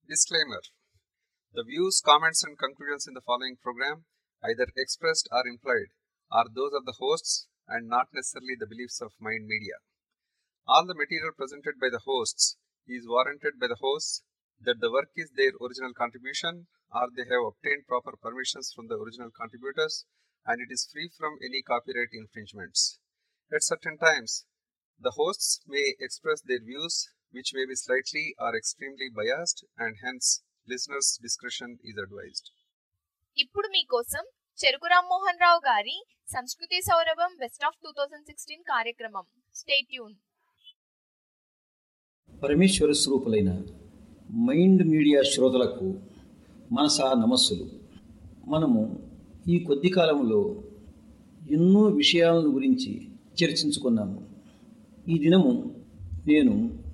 Disclaimer The views, comments, and conclusions in the following program, either expressed or implied, are those of the hosts and not necessarily the beliefs of Mind Media. All the material presented by the hosts is warranted by the hosts that the work is their original contribution or they have obtained proper permissions from the original contributors and it is free from any copyright infringements. At certain times, the hosts may express their views which may be slightly or extremely biased and hence listeners' discretion is advised. ఇప్పుడు మీకోసం చెరుకు రామ్మోహన్ రావు గారి సంస్కృతి సౌరభం best of two thousand sixteen కార్యక్రమం stay tuned పరమేశ్వర స్వరూపులైన mind media శ్రోతలకు మనసా నమస్సులు మనము ఈ కొద్ది కాలంలో ఎన్నో విషయాలను గురించి చర్చించుకున్నాము ఈ దినము నేను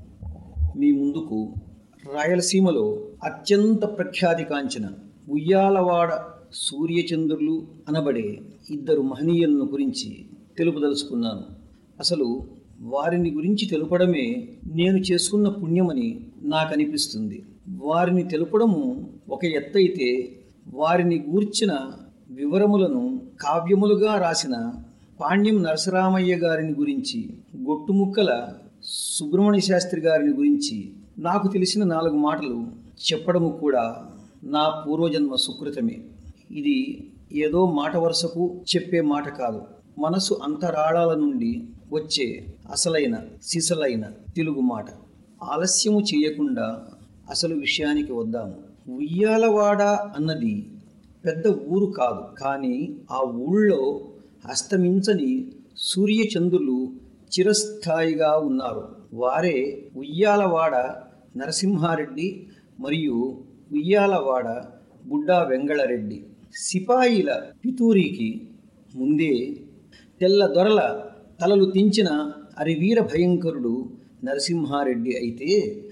మీ ముందుకు రాయలసీమలో అత్యంత ప్రఖ్యాతికాంచిన ఉయ్యాలవాడ సూర్యచంద్రులు అనబడే ఇద్దరు మహనీయులను గురించి తెలుపదలుచుకున్నాను అసలు వారిని గురించి తెలుపడమే నేను చేసుకున్న పుణ్యమని నాకు అనిపిస్తుంది వారిని తెలుపడము ఒక ఎత్తైతే వారిని గూర్చిన వివరములను కావ్యములుగా రాసిన పాణ్యం నరసరామయ్య గారిని గురించి గొట్టుముక్కల సుబ్రహ్మణ్య శాస్త్రి గారిని గురించి నాకు తెలిసిన నాలుగు మాటలు చెప్పడము కూడా నా పూర్వజన్మ సుకృతమే ఇది ఏదో మాట వరుసకు చెప్పే మాట కాదు మనసు అంతరాళాల నుండి వచ్చే అసలైన సిసలైన తెలుగు మాట ఆలస్యము చేయకుండా అసలు విషయానికి వద్దాము ఉయ్యాలవాడ అన్నది పెద్ద ఊరు కాదు కానీ ఆ ఊళ్ళో అస్తమించని సూర్యచంద్రులు చిరస్థాయిగా ఉన్నారు వారే ఉయ్యాలవాడ నరసింహారెడ్డి మరియు ఉయ్యాలవాడ బుడ్డా వెంగళరెడ్డి సిపాయిల పితూరికి ముందే తెల్ల దొరల తలలు తెంచిన అరివీర భయంకరుడు నరసింహారెడ్డి అయితే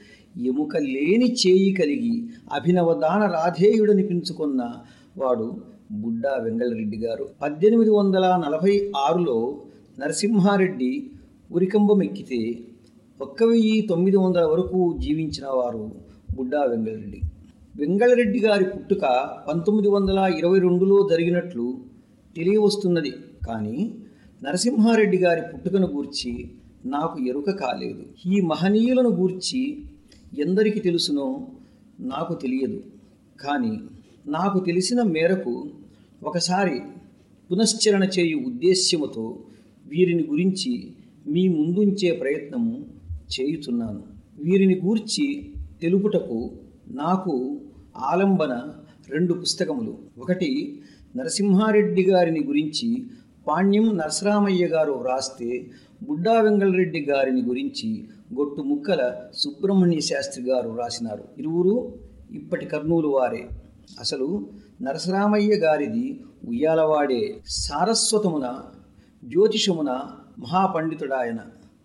ఎముక లేని చేయి కలిగి అభినవదాన రాధేయుడనిపించుకున్న వాడు బుడ్డా వెంగళరెడ్డి గారు పద్దెనిమిది వందల నలభై ఆరులో నరసింహారెడ్డి ఉరికంబం ఎక్కితే ఒక్క వెయ్యి తొమ్మిది వందల వరకు జీవించిన వారు బుడ్డా వెంగళరెడ్డి వెంగళరెడ్డి గారి పుట్టుక పంతొమ్మిది వందల ఇరవై రెండులో జరిగినట్లు తెలియవస్తున్నది కానీ నరసింహారెడ్డి గారి పుట్టుకను గూర్చి నాకు ఎరుక కాలేదు ఈ మహనీయులను గూర్చి ఎందరికి తెలుసునో నాకు తెలియదు కానీ నాకు తెలిసిన మేరకు ఒకసారి పునశ్చరణ చేయు ఉద్దేశ్యముతో వీరిని గురించి మీ ముందుంచే ప్రయత్నము చేయుచున్నాను వీరిని గూర్చి తెలుపుటకు నాకు ఆలంబన రెండు పుస్తకములు ఒకటి నరసింహారెడ్డి గారిని గురించి పాణ్యం నరసరామయ్య గారు వ్రాస్తే బుడ్డా వెంగళరెడ్డి గారిని గురించి గొట్టు ముక్కల సుబ్రహ్మణ్య శాస్త్రి గారు రాసినారు ఇరువురు ఇప్పటి కర్నూలు వారే అసలు నరసరామయ్య గారిది ఉయ్యాలవాడే సారస్వతమున జ్యోతిషమున మహాపండితుడాయన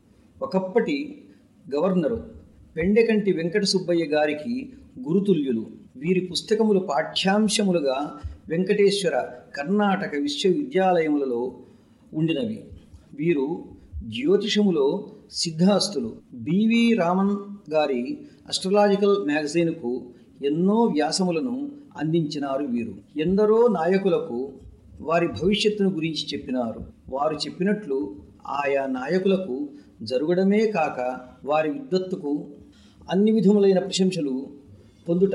ఒకప్పటి గవర్నరు పెండెకంటి వెంకట సుబ్బయ్య గారికి గురుతుల్యులు వీరి పుస్తకములు పాఠ్యాంశములుగా వెంకటేశ్వర కర్ణాటక విశ్వవిద్యాలయములలో ఉండినవి వీరు జ్యోతిషములో సిద్ధాస్తులు బివి రామన్ గారి అస్ట్రలాజికల్ మ్యాగజైన్కు ఎన్నో వ్యాసములను అందించినారు వీరు ఎందరో నాయకులకు వారి భవిష్యత్తును గురించి చెప్పినారు వారు చెప్పినట్లు ఆయా నాయకులకు జరగడమే కాక వారి విద్వత్తుకు అన్ని విధములైన ప్రశంసలు పొందుట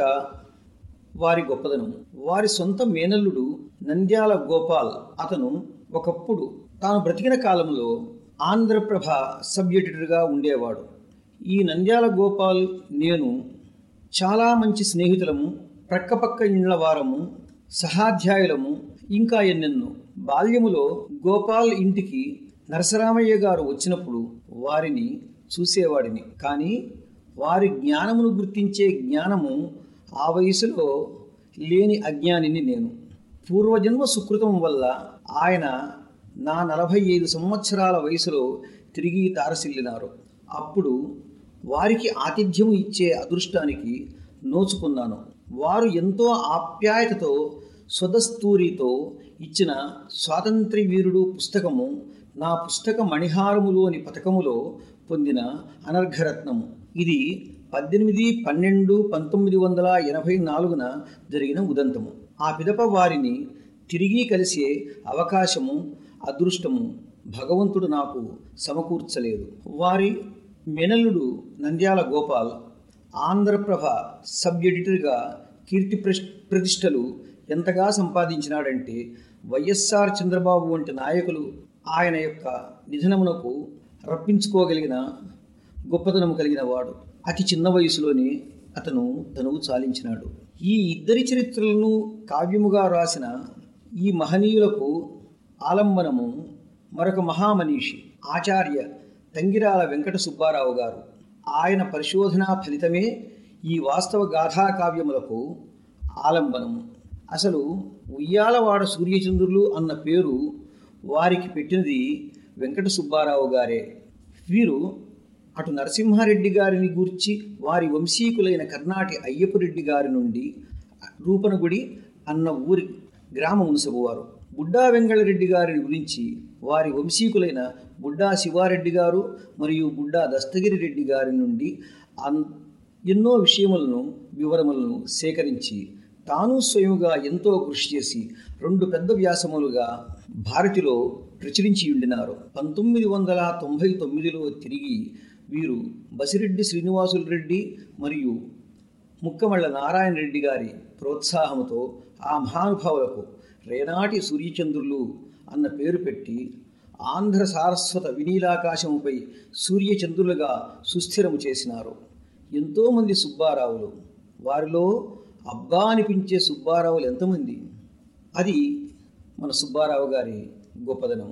వారి గొప్పదనం వారి సొంత మేనల్లుడు నంద్యాల గోపాల్ అతను ఒకప్పుడు తాను బ్రతికిన కాలంలో ఆంధ్రప్రభ సబ్ ఎడిటర్గా ఉండేవాడు ఈ నంద్యాల గోపాల్ నేను చాలా మంచి స్నేహితులము ప్రక్కపక్క ఇండ్ల వారము సహాధ్యాయులము ఇంకా ఎన్నెన్నో బాల్యములో గోపాల్ ఇంటికి నరసరామయ్య గారు వచ్చినప్పుడు వారిని చూసేవాడిని కానీ వారి జ్ఞానమును గుర్తించే జ్ఞానము ఆ వయసులో లేని అజ్ఞానిని నేను పూర్వజన్మ సుకృతం వల్ల ఆయన నా నలభై ఐదు సంవత్సరాల వయసులో తిరిగి తారసిల్లినారు అప్పుడు వారికి ఆతిథ్యము ఇచ్చే అదృష్టానికి నోచుకున్నాను వారు ఎంతో ఆప్యాయతతో స్వదస్తూరితో ఇచ్చిన స్వాతంత్ర్య వీరుడు పుస్తకము నా పుస్తక మణిహారములోని పథకములో పొందిన అనర్ఘరత్నము ఇది పద్దెనిమిది పన్నెండు పంతొమ్మిది వందల ఎనభై నాలుగున జరిగిన ఉదంతము ఆ పిదప వారిని తిరిగి కలిసే అవకాశము అదృష్టము భగవంతుడు నాకు సమకూర్చలేదు వారి మెనల్లుడు నంద్యాల గోపాల్ ఆంధ్రప్రభ సబ్ ఎడిటర్గా కీర్తి ప్రశ్- ప్రతిష్టలు ఎంతగా సంపాదించినాడంటే వైఎస్ఆర్ చంద్రబాబు వంటి నాయకులు ఆయన యొక్క నిధనమునకు రప్పించుకోగలిగిన గొప్పతనము కలిగిన వాడు అతి చిన్న వయసులోనే అతను తనువు చాలించినాడు ఈ ఇద్దరి చరిత్రలను కావ్యముగా రాసిన ఈ మహనీయులకు ఆలంబనము మరొక మహామనీషి ఆచార్య తంగిరాల వెంకట సుబ్బారావు గారు ఆయన పరిశోధనా ఫలితమే ఈ వాస్తవ గాథా కావ్యములకు ఆలంబనము అసలు ఉయ్యాలవాడ సూర్యచంద్రులు అన్న పేరు వారికి పెట్టినది వెంకట సుబ్బారావు గారే వీరు అటు నరసింహారెడ్డి గారిని గూర్చి వారి వంశీకులైన కర్ణాటి అయ్యప్పరెడ్డి గారి నుండి రూపనగుడి అన్న ఊరి గ్రామ మునసబువారు బుడ్డా వెంగళరెడ్డి గారిని గురించి వారి వంశీకులైన బుడ్డా శివారెడ్డి గారు మరియు బుడ్డా దస్తగిరి రెడ్డి గారి నుండి అన్ ఎన్నో విషయములను వివరములను సేకరించి తాను స్వయముగా ఎంతో కృషి చేసి రెండు పెద్ద వ్యాసములుగా భారతిలో ప్రచురించి ఉండినారు పంతొమ్మిది వందల తొంభై తొమ్మిదిలో తిరిగి వీరు బసిరెడ్డి శ్రీనివాసులు రెడ్డి మరియు ముక్కమళ్ళ నారాయణ రెడ్డి గారి ప్రోత్సాహంతో ఆ మహానుభావులకు రేనాటి సూర్యచంద్రులు అన్న పేరు పెట్టి ఆంధ్ర సారస్వత వినీలాకాశముపై సూర్యచంద్రులుగా సుస్థిరము చేసినారు ఎంతోమంది సుబ్బారావులు వారిలో అబ్బా అనిపించే సుబ్బారావులు ఎంతమంది అది మన సుబ్బారావు గారి గొప్పదనం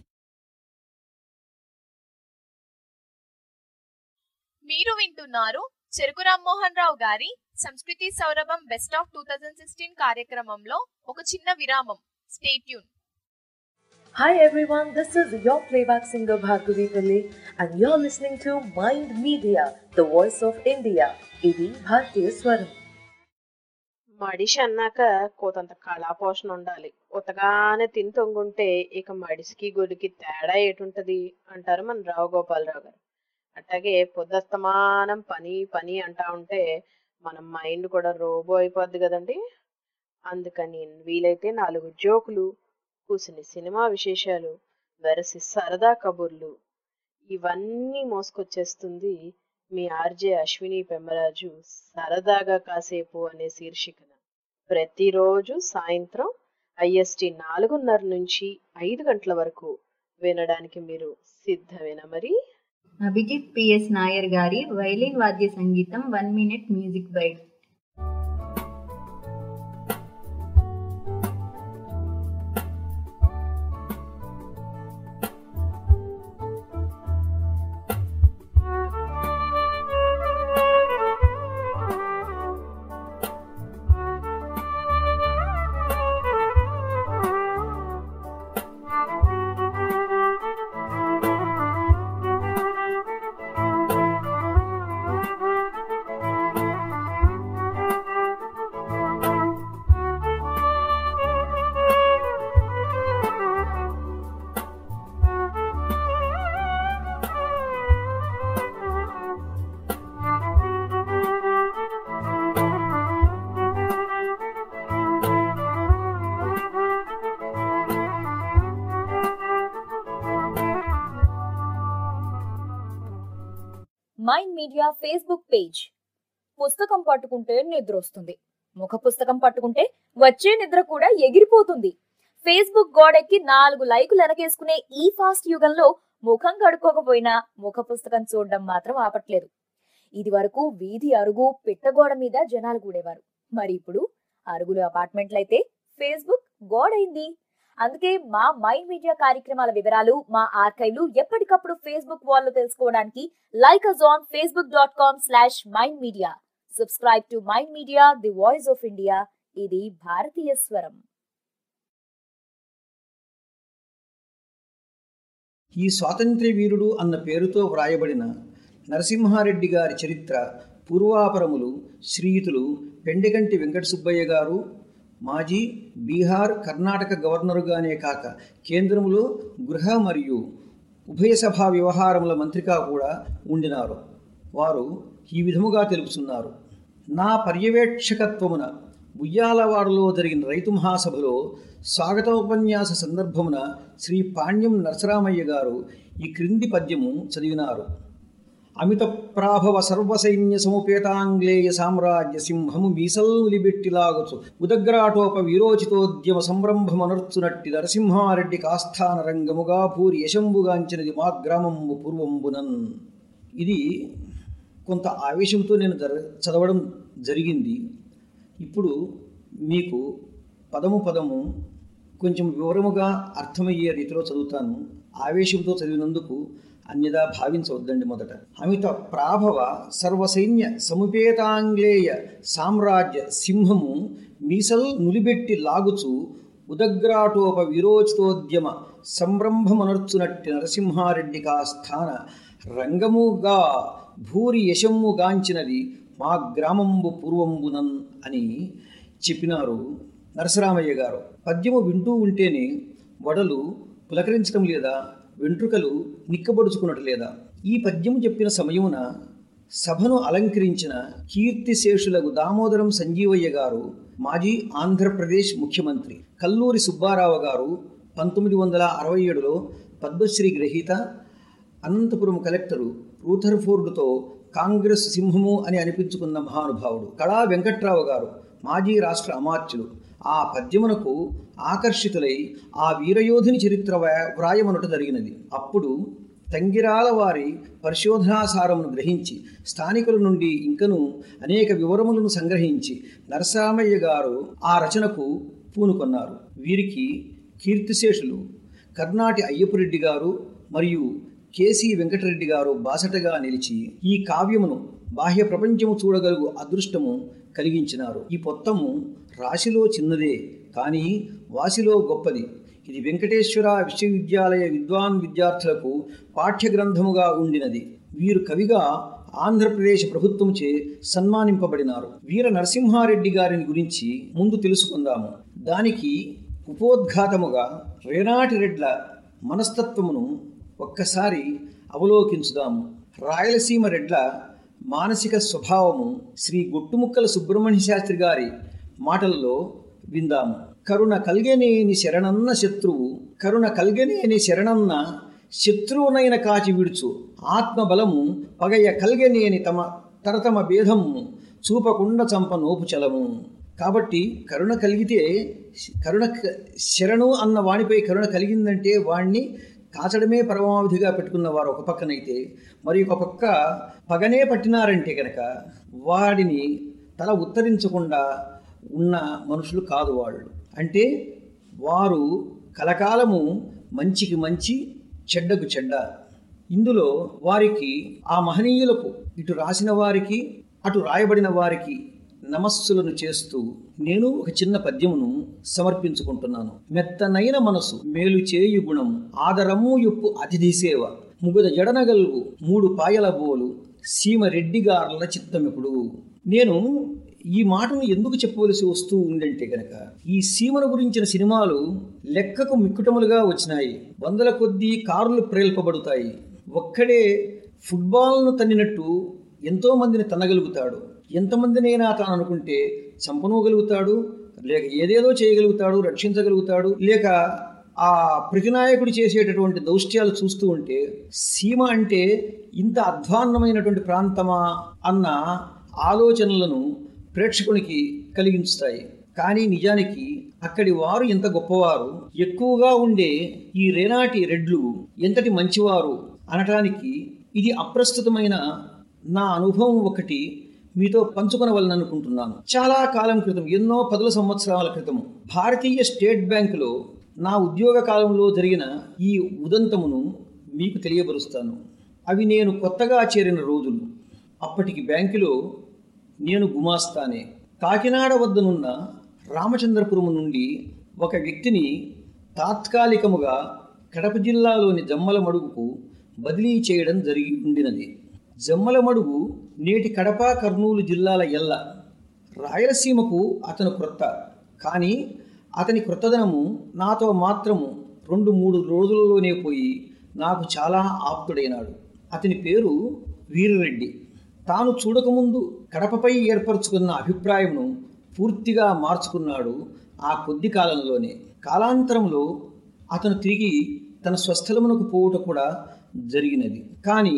మీరు వింటున్నారు చెరుకు రామ్మోహన్ రావు గారి సంస్కృతి సౌరభం best of two thousand sixteen కార్యక్రమంలో ఒక చిన్న విరామం stay tuned Hi everyone, this is your playback singer Bhargavi Pillai and you're listening to Mind Media, the voice of India. ఇది భారతీయ స్వరం మడిషి అన్నాక కోతంత కళాపోషణ ఉండాలి ఉతగానే తిని తొంగుంటే ఇక మడిసికి గొడికి తేడా ఏటుంటది అంటారు మన రావు గోపాలరావు గారు అట్లాగే పొద్దస్తమానం పని పని అంటా ఉంటే మన మైండ్ కూడా రోబో అయిపోద్ది కదండి అందుకని వీలైతే నాలుగు జోకులు కూసిని సినిమా విశేషాలు వెరసి సరదా కబుర్లు ఇవన్నీ మోసుకొచ్చేస్తుంది మీ ఆర్జే అశ్విని పెమ్మరాజు సరదాగా కాసేపు అనే శీర్షికన ప్రతిరోజు సాయంత్రం ఐఎస్టి నాలుగున్నర నుంచి ఐదు గంటల వరకు వినడానికి మీరు సిద్ధమేనా మరి అభిజిత్ పిఎస్ నాయర్ గారి వైలిన్ వాద్య సంగీతం one minute music bite mind media Facebook page పుస్తకం పట్టుకుంటే నిద్ర వస్తుంది ముఖ పుస్తకం పట్టుకుంటే వచ్చే నిద్ర కూడా ఎగిరిపోతుంది ఫేస్బుక్ గోడెక్కి నాలుగు లైకులు వెనకేసుకునే ఈ ఫాస్ట్ యుగంలో ముఖం కడుక్కోకపోయినా ముఖ పుస్తకం చూడడం మాత్రం ఆపట్లేదు ఇది వరకు వీధి అరుగు పిట్టగోడ మీద జనాలు కూడేవారు మరి ఇప్పుడు అరుగులు అపార్ట్మెంట్లయితే ఫేస్బుక్ గోడైంది అందుకే మా మైండ్ మీడియా కార్యక్రమాల వివరాలు మా ఆర్కైవ్లు ఎప్పటికప్పుడు ఫేస్బుక్ వాల్లో తెలుసుకోవడానికి like us on Facebook dot com slash mind media subscribe to mind media the voice of India ఇది భారతీయ స్వరం ఈ స్వాతంత్ర్య వీరుడు అన్న పేరుతో వ్రాయబడిన నరసింహారెడ్డి గారి చరిత్ర పూర్వాపరములు శ్రీయుతులు పెండెగంటి వెంకట సుబ్బయ్య గారు మాజీ బీహార్ కర్ణాటక గవర్నరుగానే కాక కేంద్రములో గృహ మరియు ఉభయ సభా వ్యవహారముల మంత్రిగా కూడా ఉండినారు వారు ఈ విధముగా తెలుపుతున్నారు నా పర్యవేక్షకత్వమున ఉయ్యాలవాడలో జరిగిన రైతు మహాసభలో స్వాగతోపన్యాస సందర్భమున శ్రీ పాణ్యం నరసరామయ్య గారు ఈ క్రింది పద్యము చదివినారు అమిత ప్రాభవ సర్వసైన్య సముపేతాంగ్లేయ సామ్రాజ్య సింహము మీసల్నులిబెట్టిలాగుచు ఉదగ్రాటోప వీరోచితోద్యమ సంరంభమనర్చునట్టి నరసింహారెడ్డి కాస్థాన రంగముగా పూరి యశంబుగాంచినది మా గ్రామంబు పూర్వంబునన్ ఇది కొంత ఆవేశంతో నేను జర చదవడం జరిగింది ఇప్పుడు మీకు పదము పదము కొంచెం వివరముగా అర్థమయ్యే రీతిలో చదువుతాను ఆవేశంతో చదివినందుకు అన్యదా భావించవద్దండి మొదట అమిత ప్రాభవ సర్వసైన్య సముపేతాంగ్లేయ సామ్రాజ్య సింహము మీసల్ నులిబెట్టి లాగుచు ఉదగ్రాటోప విరోచితోద్యమ సంరంభమనర్చునట్టి నరసింహారెడ్డి స్థాన రంగముగా భూరి యశమ్ముగాంచినది మా గ్రామంబు పూర్వంబునన్ అని చెప్పినారు నరసరామయ్య గారు పద్యము వింటూ ఉంటేనే వడలు పులకరించడం లేదా వెంట్రుకలు నిక్కబడుచుకున్నట్టు లేదా ఈ పద్యము చెప్పిన సమయమున సభను అలంకరించిన కీర్తిశేషులకు దామోదరం సంజీవయ్య గారు మాజీ ఆంధ్రప్రదేశ్ ముఖ్యమంత్రి కల్లూరి సుబ్బారావు గారు పంతొమ్మిది వందల అరవై ఏడులో పద్మశ్రీ గ్రహీత అనంతపురం కలెక్టరు రూథర్ఫోర్డుతో కాంగ్రెస్ సింహము అని అనిపించుకున్న మహానుభావుడు కళా వెంకట్రావు గారు మాజీ రాష్ట్ర అమాత్యులు ఆ పద్యమునకు ఆకర్షితులై ఆ వీరయోధుని చరిత్ర వ్రా- వ్రాయమనుట జరిగినది అప్పుడు తంగిరాల వారి పరిశోధనాసారమును గ్రహించి స్థానికుల నుండి ఇంకను అనేక వివరములను సంగ్రహించి నరసామయ్య గారు ఆ రచనకు పూనుకొన్నారు వీరికి కీర్తిశేషులు కర్ణాటి అయ్యపురెడ్డి గారు మరియు కేసి వెంకటరెడ్డి గారు బాసటగా నిలిచి ఈ కావ్యమును బాహ్య ప్రపంచము చూడగలుగు అదృష్టము కలిగించినారు ఈ పొత్తము రాశిలో చిన్నదే కానీ వాసిలో గొప్పది ఇది వెంకటేశ్వర విశ్వవిద్యాలయ విద్వాన్ విద్యార్థులకు పాఠ్యగ్రంథముగా ఉండినది వీరు కవిగా ఆంధ్రప్రదేశ్ ప్రభుత్వంచే సన్మానింపబడినారు వీర నరసింహారెడ్డి గారిని గురించి ముందు తెలుసుకుందాము దానికి ఉపోద్ఘాతముగా రేనాటి రెడ్ల మనస్తత్వమును ఒక్కసారి అవలోకించుదాము రాయలసీమ రెడ్ల మానసిక స్వభావము శ్రీ గుట్టుముక్కల సుబ్రహ్మణ్య శాస్త్రి గారి మాటల్లో విందాము కరుణ కల్గనేని శరణన్న శత్రువు కరుణ కల్గనేని శరణన్న శత్రువునైన కాచి విడుచు ఆత్మబలము పగయ కల్గనేని తమ తరతమ భేదము చూపకుండా చంప నోపు చలము కాబట్టి కరుణ కలిగితే కరుణ క- శరణు అన్న వానిపై కరుణ కలిగిందంటే వాణ్ణి కాచడమే పరమావధిగా పెట్టుకున్న వారు ఒక పక్కనైతే మరి ఒక పక్క పగనే పట్టినారంటే కనుక వాడిని తల ఉత్తరించకుండా ఉన్న మనుషులు కాదు వాళ్ళు అంటే వారు కలకాలము మంచికి మంచి చెడ్డకు చెడ్డ ఇందులో వారికి ఆ మహనీయులకు ఇటు రాసిన వారికి అటు రాయబడిన వారికి నమస్సులను చేస్తూ నేను ఒక చిన్న పద్యమును సమర్పించుకుంటున్నాను మెత్తనైన మనసు మేలు చేయు గుణం ఆదరము యొప్పు అతిథి సేవ ముగుద జడనగల్గు మూడు పాయల బోలు సీమ రెడ్డిగార్ల చిత్తమిప్పుడు నేను ఈ మాటను ఎందుకు చెప్పవలసి వస్తూ ఉందంటే గనక ఈ సీమను గురించిన సినిమాలు లెక్కకు మిక్కుటములుగా వచ్చినాయి వందల కొద్దీ కార్లు ప్రేల్పబడుతాయి ఒక్కడే ఫుట్బాల్ను తన్నినట్టు ఎంతో మందిని తన్నగలుగుతాడు ఎంతమందినైనా తాను అనుకుంటే చంపనగలుగుతాడు లేక ఏదేదో చేయగలుగుతాడు రక్షించగలుగుతాడు లేక ఆ ప్రతినాయకుడు చేసేటటువంటి దౌష్ట్యాలు చూస్తూ ఉంటే సీమ అంటే ఇంత అధ్వాన్నమైనటువంటి ప్రాంతమా అన్న ఆలోచనలను ప్రేక్షకునికి కలిగించుతాయి కానీ నిజానికి అక్కడి వారు ఎంత గొప్పవారు ఎక్కువగా ఉండే ఈ రేనాటి రెడ్లు ఎంతటి మంచివారు అనటానికి ఇది అప్రస్తుతమైన నా అనుభవం ఒకటి మీతో పంచుకొనవలననుకుంటున్నాను చాలా కాలం క్రితం ఎన్నో పదుల సంవత్సరాల క్రితం భారతీయ స్టేట్ బ్యాంకులో నా ఉద్యోగ కాలంలో జరిగిన ఈ ఉదంతమును మీకు తెలియబరుస్తాను అవి నేను కొత్తగా చేరిన రోజులు అప్పటికి బ్యాంకులో నేను గుమాస్తానే కాకినాడ వద్దనున్న రామచంద్రపురం నుండి ఒక వ్యక్తిని తాత్కాలికముగా కడప జిల్లాలోని జమ్మలమడుగుకు బదిలీ చేయడం జరిగి ఉండినది జమ్మలమడుగు నేటి కడప కర్నూలు జిల్లాల ఎల్ల రాయలసీమకు అతను క్రొత్త కానీ అతని క్రొత్తదనము నాతో మాత్రము రెండు మూడు రోజుల్లోనే పోయి నాకు చాలా ఆప్తుడైనాడు అతని పేరు వీరరెడ్డి తాను చూడకముందు కడపపై ఏర్పరచుకున్న అభిప్రాయంను పూర్తిగా మార్చుకున్నాడు ఆ కొద్ది కాలంలోనే కాలాంతరంలో అతను తిరిగి తన స్వస్థలమునకు పోవుట కూడా జరిగినది కానీ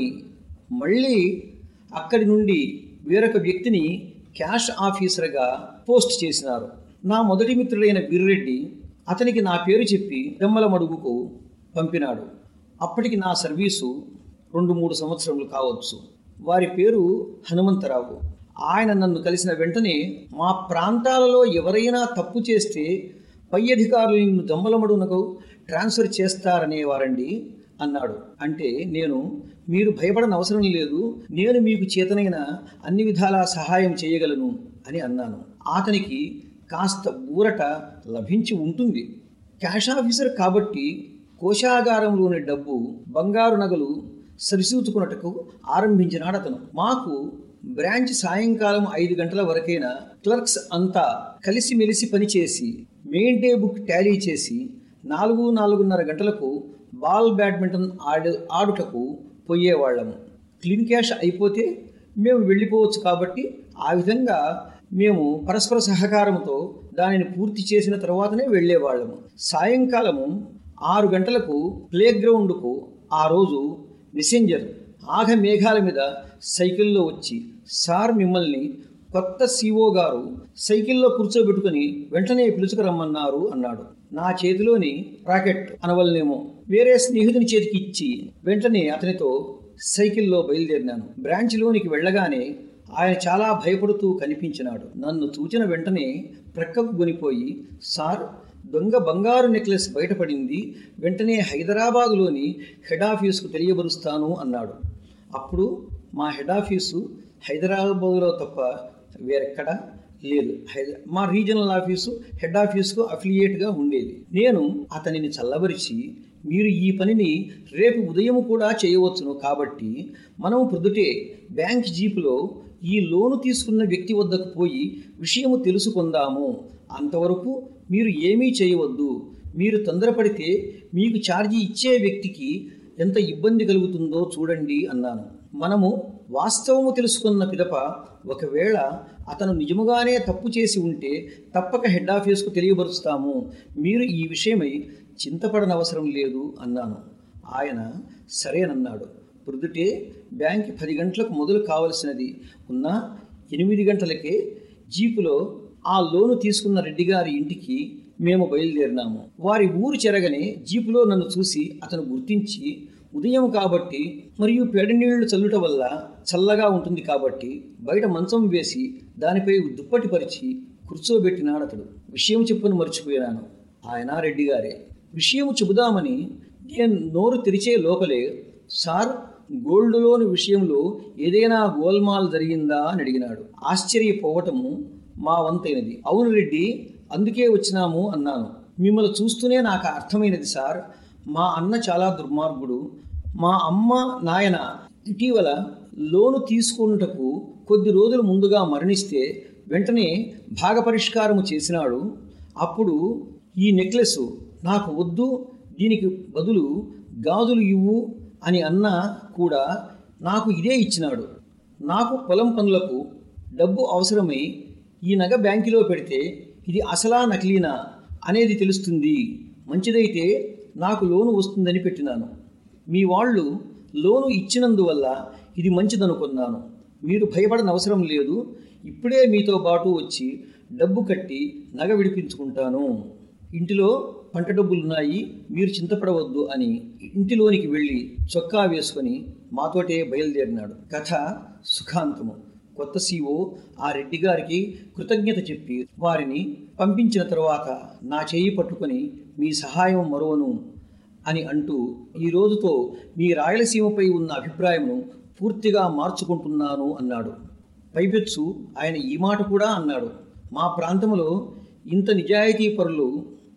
మళ్ళీ అక్కడి నుండి వేరొక వ్యక్తిని క్యాష్ ఆఫీసర్గా పోస్ట్ చేసినారు నా మొదటి మిత్రుడైన వీర్రెడ్డి అతనికి నా పేరు చెప్పి దెమ్మల మడుగుకు పంపినాడు అప్పటికి నా సర్వీసు రెండు మూడు సంవత్సరములు కావచ్చు వారి పేరు హనుమంతరావు ఆయన నన్ను కలిసిన వెంటనే మా ప్రాంతాలలో ఎవరైనా తప్పు చేస్తే పై అధికారులు నిన్ను దమ్మలమడునకు ట్రాన్స్ఫర్ చేస్తారనేవారండి అన్నాడు అంటే నేను మీరు భయపడని అవసరం లేదు నేను మీకు చేతనైన అన్ని విధాలా సహాయం చేయగలను అని అన్నాను అతనికి కాస్త ఊరట లభించి ఉంటుంది క్యాష్ ఆఫీసర్ కాబట్టి కోశాగారంలోని డబ్బు బంగారు నగలు సరిసూచుకున్నట్టుకు ఆరంభించినాడు అతను మాకు బ్రాంచ్ సాయంకాలం ఐదు గంటల వరకైనా క్లర్క్స్ అంతా కలిసిమెలిసి పనిచేసి మెయిన్ డే బుక్ టాలీ చేసి నాలుగు నాలుగున్నర గంటలకు బాల్ బ్యాడ్మింటన్ ఆడు ఆడుటకు పోయేవాళ్ళము క్లీన్ క్యాష్ అయిపోతే మేము వెళ్ళిపోవచ్చు కాబట్టి ఆ విధంగా మేము పరస్పర సహకారంతో దానిని పూర్తి చేసిన తర్వాతనే వెళ్ళేవాళ్ళము సాయంకాలము ఆరు గంటలకు ప్లే గ్రౌండ్కు ఆ రోజు మెసెంజర్ ఆగ మేఘాల మీద సైకిల్లో వచ్చి సార్ మిమ్మల్ని కొత్త సిఓ గారు సైకిల్లో కూర్చోబెట్టుకుని వెంటనే పిలుచుకురమ్మన్నారు అన్నాడు నా చేతిలోని రాకెట్ అనవలనేమో వేరే స్నేహితుని చేతికి ఇచ్చి వెంటనే అతనితో సైకిల్లో బయలుదేరినాను బ్రాంచ్లోనికి వెళ్ళగానే ఆయన చాలా భయపడుతూ కనిపించినాడు నన్ను చూచిన వెంటనే ప్రక్కకు కొనిపోయి సార్ దొంగ బంగారు నెక్లెస్ బయటపడింది వెంటనే హైదరాబాదులోని హెడ్ ఆఫీసుకు తెలియబరుస్తాను అన్నాడు అప్పుడు మా హెడ్ ఆఫీసు హైదరాబాదులో తప్ప వేరెక్కడా లేదు హైద మా రీజనల్ ఆఫీసు హెడ్ ఆఫీసుకు అఫిలియేట్గా ఉండేది నేను అతనిని చల్లబరిచి మీరు ఈ పనిని రేపు ఉదయం కూడా చేయవచ్చును కాబట్టి మనం ప్రొద్దుటే బ్యాంక్ జీపులో ఈ లోను తీసుకున్న వ్యక్తి వద్దకు పోయి విషయము తెలుసుకుందాము అంతవరకు మీరు ఏమీ చేయవద్దు మీరు తొందరపడితే మీకు ఛార్జీ ఇచ్చే వ్యక్తికి ఎంత ఇబ్బంది కలుగుతుందో చూడండి అన్నాను మనము వాస్తవము తెలుసుకున్న పిదప ఒకవేళ అతను నిజముగానే తప్పు చేసి ఉంటే తప్పక హెడ్ ఆఫీస్కు తెలియబరుస్తాము మీరు ఈ విషయమై చింతపడనవసరం లేదు అన్నాను ఆయన సరేనన్నాడు ప్రొద్దుటే బ్యాంక్ పది గంటలకు మొదలు కావలసినది ఉన్న ఎనిమిది గంటలకే జీపులో ఆ లోను తీసుకున్న రెడ్డి గారి ఇంటికి మేము బయలుదేరినాము వారి ఊరు చెరగనే జీపులో నన్ను చూసి అతను గుర్తించి ఉదయం కాబట్టి మరియు పేడ నీళ్లు చల్లుట వల్ల చల్లగా ఉంటుంది కాబట్టి బయట మంచం వేసి దానిపై దుప్పటి పరిచి కూర్చోబెట్టినాడు అతడు విషయం చెప్పును మర్చిపోయాను ఆయన రెడ్డి గారే విషయం చెబుదామని నేను నోరు తెరిచే లోపలే సార్ గోల్డ్ లోన్ విషయంలో ఏదైనా గోల్మాల్ జరిగిందా అని అడిగినాడు ఆశ్చర్యపోవటము మా వంతైనది అవును రెడ్డి అందుకే వచ్చినాము అన్నాను మిమ్మల్ని చూస్తూనే నాకు అర్థమైనది సార్ మా అన్న చాలా దుర్మార్గుడు మా అమ్మ నాయన ఇటీవల లోను తీసుకున్నటకు కొద్ది రోజుల ముందుగా మరణిస్తే వెంటనే భాగపరిష్కారము చేసినాడు అప్పుడు ఈ నెక్లెస్ నాకు వద్దు దీనికి బదులు గాజులు ఇవ్వు అని అన్న కూడా నాకు ఇదే ఇచ్చినాడు నాకు పొలం పనులకు డబ్బు అవసరమై ఈ నగ బ్యాంకులో పెడితే ఇది అసలా నకిలీనా అనేది తెలుస్తుంది మంచిదైతే నాకు లోను వస్తుందని పెట్టినాను మీ వాళ్ళు లోను ఇచ్చినందువల్ల ఇది మంచిదనుకున్నాను మీరు భయపడని అవసరం లేదు ఇప్పుడే మీతో పాటు వచ్చి డబ్బు కట్టి నగ విడిపించుకుంటాను ఇంటిలో పంట డబ్బులున్నాయి మీరు చింతపడవద్దు అని ఇంటిలోనికి వెళ్ళి చొక్కా వేసుకొని మాతోటే బయలుదేరినాడు కథ సుఖాంతము కొత్త సీఓ ఆ రెడ్డి గారికి కృతజ్ఞత చెప్పి వారిని పంపించిన తరువాత నా చేయి పట్టుకొని మీ సహాయం మరోను అని అంటూ ఈ రోజుతో మీ రాయలసీమపై ఉన్న అభిప్రాయమును పూర్తిగా మార్చుకుంటున్నాను అన్నాడు పైపెచ్చు ఆయన ఈ మాట కూడా అన్నాడు మా ప్రాంతంలో ఇంత నిజాయితీ పరులు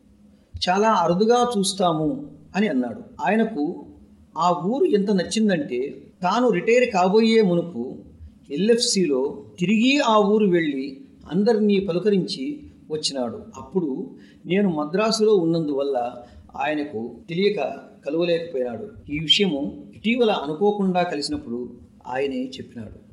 చాలా అరుదుగా చూస్తాము అని అన్నాడు ఆయనకు ఆ ఊరు ఎంత నచ్చిందంటే తాను రిటైర్ కాబోయే మునుపు ఎల్ఎఫ్సిలో తిరిగి ఆ ఊరు వెళ్ళి అందరినీ పలుకరించి వచ్చినాడు అప్పుడు నేను మద్రాసులో ఉన్నందువల్ల ఆయనకు తెలియక కలవలేకపోయినాడు ఈ విషయము ఇటీవల అనుకోకుండా కలిసినప్పుడు ఆయనే చెప్పినాడు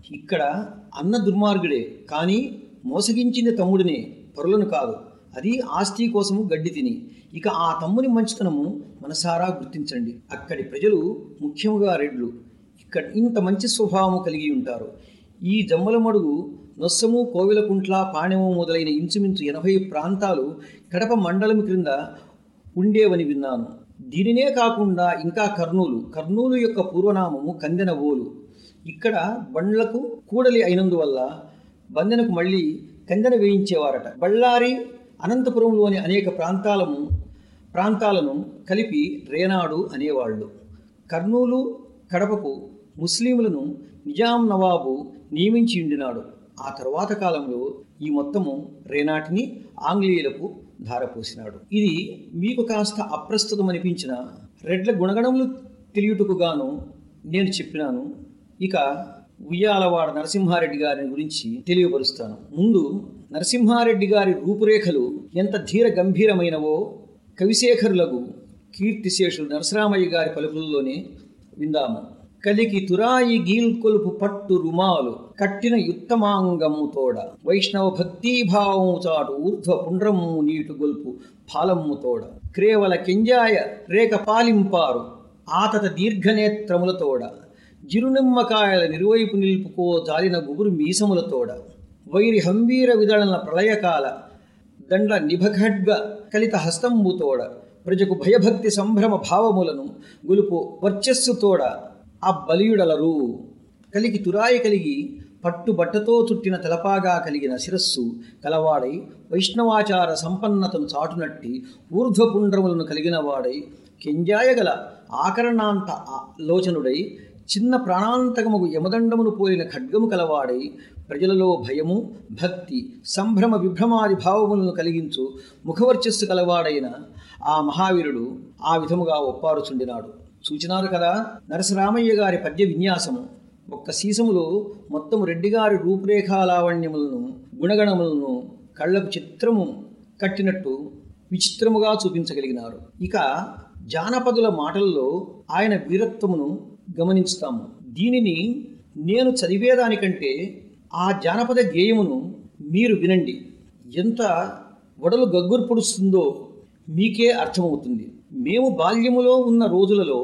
ఇక్కడ అన్న దుర్మార్గుడే కానీ మోసగించింది తమ్ముడినే పరులను కాదు అది ఆస్తి కోసము గడ్డి తిని ఇక ఆ తమ్ముని మంచితనము మనసారా గుర్తించండి అక్కడి ప్రజలు ముఖ్యముగా రెడ్లు ఇక్కడ ఇంత మంచి స్వభావము కలిగి ఉంటారు ఈ జమ్మలమడుగు నొస్సము కోవిలకుంట్ల పాణెము మొదలైన ఇంచుమించు ఎనభై ప్రాంతాలు కడప మండలం క్రింద ఉండేవని విన్నాను దీనినే కాకుండా ఇంకా కర్నూలు కర్నూలు యొక్క పూర్వనామము కందెన ఓలు ఇక్కడ బండ్లకు కూడలి అయినందువల్ల బందెనకు మళ్ళీ కందెన వేయించేవారట బళ్ళారి అనంతపురంలోని అనేక ప్రాంతాలము ప్రాంతాలను కలిపి రేనాడు అనేవాళ్ళు కర్నూలు కడపకు ముస్లింలను నిజాం నవాబు నియమించి ఉండినాడు ఆ తరువాత కాలంలో ఈ మొత్తము రేనాటిని ఆంగ్లేయులకు ధారపోసినాడు ఇది మీకు కాస్త అప్రస్తుతం అనిపించిన రెడ్ల గుణగణములు తెలియుటకు గాను నేను చెప్పినాను ఇక ఉయ్యాలవాడ నరసింహారెడ్డి గారిని గురించి తెలియపరుస్తాను ముందు నరసింహారెడ్డి గారి రూపురేఖలు ఎంత ధీర గంభీరమైనవో కవిశేఖరులకు కీర్తిశేషులు నరసరామయ్య గారి పలుకుల్లోనే విందాము కలికి తురాయి గీల్కొలుపు పట్టు రుమాలు కట్టిన యుత్తమాంగము తోడ వైష్ణవ భక్తిభావము చాటు ఊర్ధ్వ పుండ్రము నీటు గొల్పు ఫాలమ్ము తోడ క్రేవల కెంజాయ రేక పాలింపారు ఆతత దీర్ఘనేత్రముల తోడ జిరునిమ్మకాయల నిరువైపు నిలుపుకో జాలిన గుబురు మీసములతోడ వైరి హంవీర విదళన ప్రళయకాల దండ నిభఖడ్గ కలిత హస్తంబుతోడ ప్రజకు భయభక్తి సంభ్రమ భావములను గొలుపు వర్చస్సుతోడ ఆ బలియుడలరు కలిగి తురాయి కలిగి పట్టుబట్టతో చుట్టిన తలపాగా కలిగిన శిరస్సు కలవాడై వైష్ణవాచార సంపన్నతను చాటునట్టి ఊర్ధ్వపుండ్రములను కలిగిన వాడై కెంజాయగల ఆకరణాంత లోచనుడై చిన్న ప్రాణాంతకముగు యమదండమును పోలిన ఖడ్గము కలవాడై ప్రజలలో భయము భక్తి సంభ్రమ విభ్రమాది భావములను కలిగించు ముఖవర్చస్సు కలవాడైన ఆ మహావీరుడు ఆ విధముగా ఒప్పారుచుండినాడు సూచినారు కదా నరసరామయ్య గారి పద్య విన్యాసము ఒక్క సీసములో మొత్తము రెడ్డిగారి రూపురేఖాలావణ్యములను గుణగణములను కళ్ళకు చిత్రము కట్టినట్టు విచిత్రముగా చూపించగలిగినారు ఇక జానపదుల మాటల్లో ఆయన వీరత్వమును గమనించుతాము దీనిని నేను చదివేదానికంటే ఆ జానపద గేయమును మీరు వినండి ఎంత వడలు గగ్గురు పొడుస్తుందో మీకే అర్థమవుతుంది మేము బాల్యములో ఉన్న రోజులలో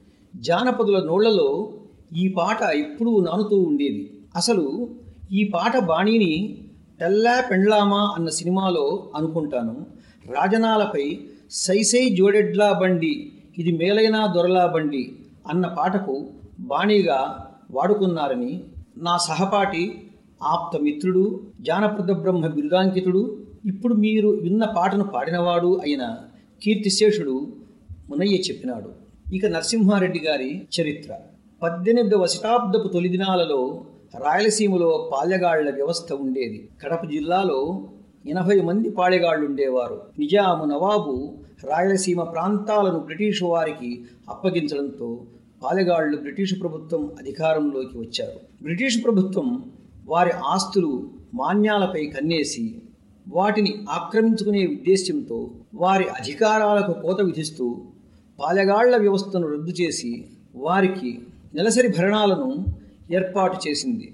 జానపదుల నోళ్లలో ఈ పాట ఎప్పుడూ నానుతూ ఉండేది అసలు ఈ పాట బాణీని తెల్లా పెండ్లామా అన్న సినిమాలో అనుకుంటాను రాజనాలపై సైసై జోడెడ్లా బండి ఇది మేలైనా దొరలా బండి అన్న పాటకు బాణీగా వాడుకున్నారని నా సహపాఠి ఆప్త మిత్రుడు జానపద బ్రహ్మ బిరుదాంకితుడు ఇప్పుడు మీరు విన్న పాటను పాడినవాడు అయిన కీర్తిశేషుడు మునయ్య చెప్పినాడు ఇక నరసింహారెడ్డి గారి చరిత్ర పద్దెనిమిదవ శతాబ్దపు తొలి దినాలలో రాయలసీమలో పాలెగాళ్ల వ్యవస్థ ఉండేది కడప జిల్లాలో ఎనభై మంది పాళెగాళ్లు ఉండేవారు నిజాము నవాబు రాయలసీమ ప్రాంతాలను బ్రిటిషు వారికి అప్పగించడంతో పాలెగాళ్లు బ్రిటిషు ప్రభుత్వం అధికారంలోకి వచ్చారు బ్రిటిషు ప్రభుత్వం వారి ఆస్తులు మాన్యాలపై కన్నేసి వాటిని ఆక్రమించుకునే ఉద్దేశ్యంతో వారి అధికారాలకు కోత విధిస్తూ పాలెగాళ్ల వ్యవస్థను రద్దు చేసి వారికి నెలసరి భరణాలను ఏర్పాటు చేసింది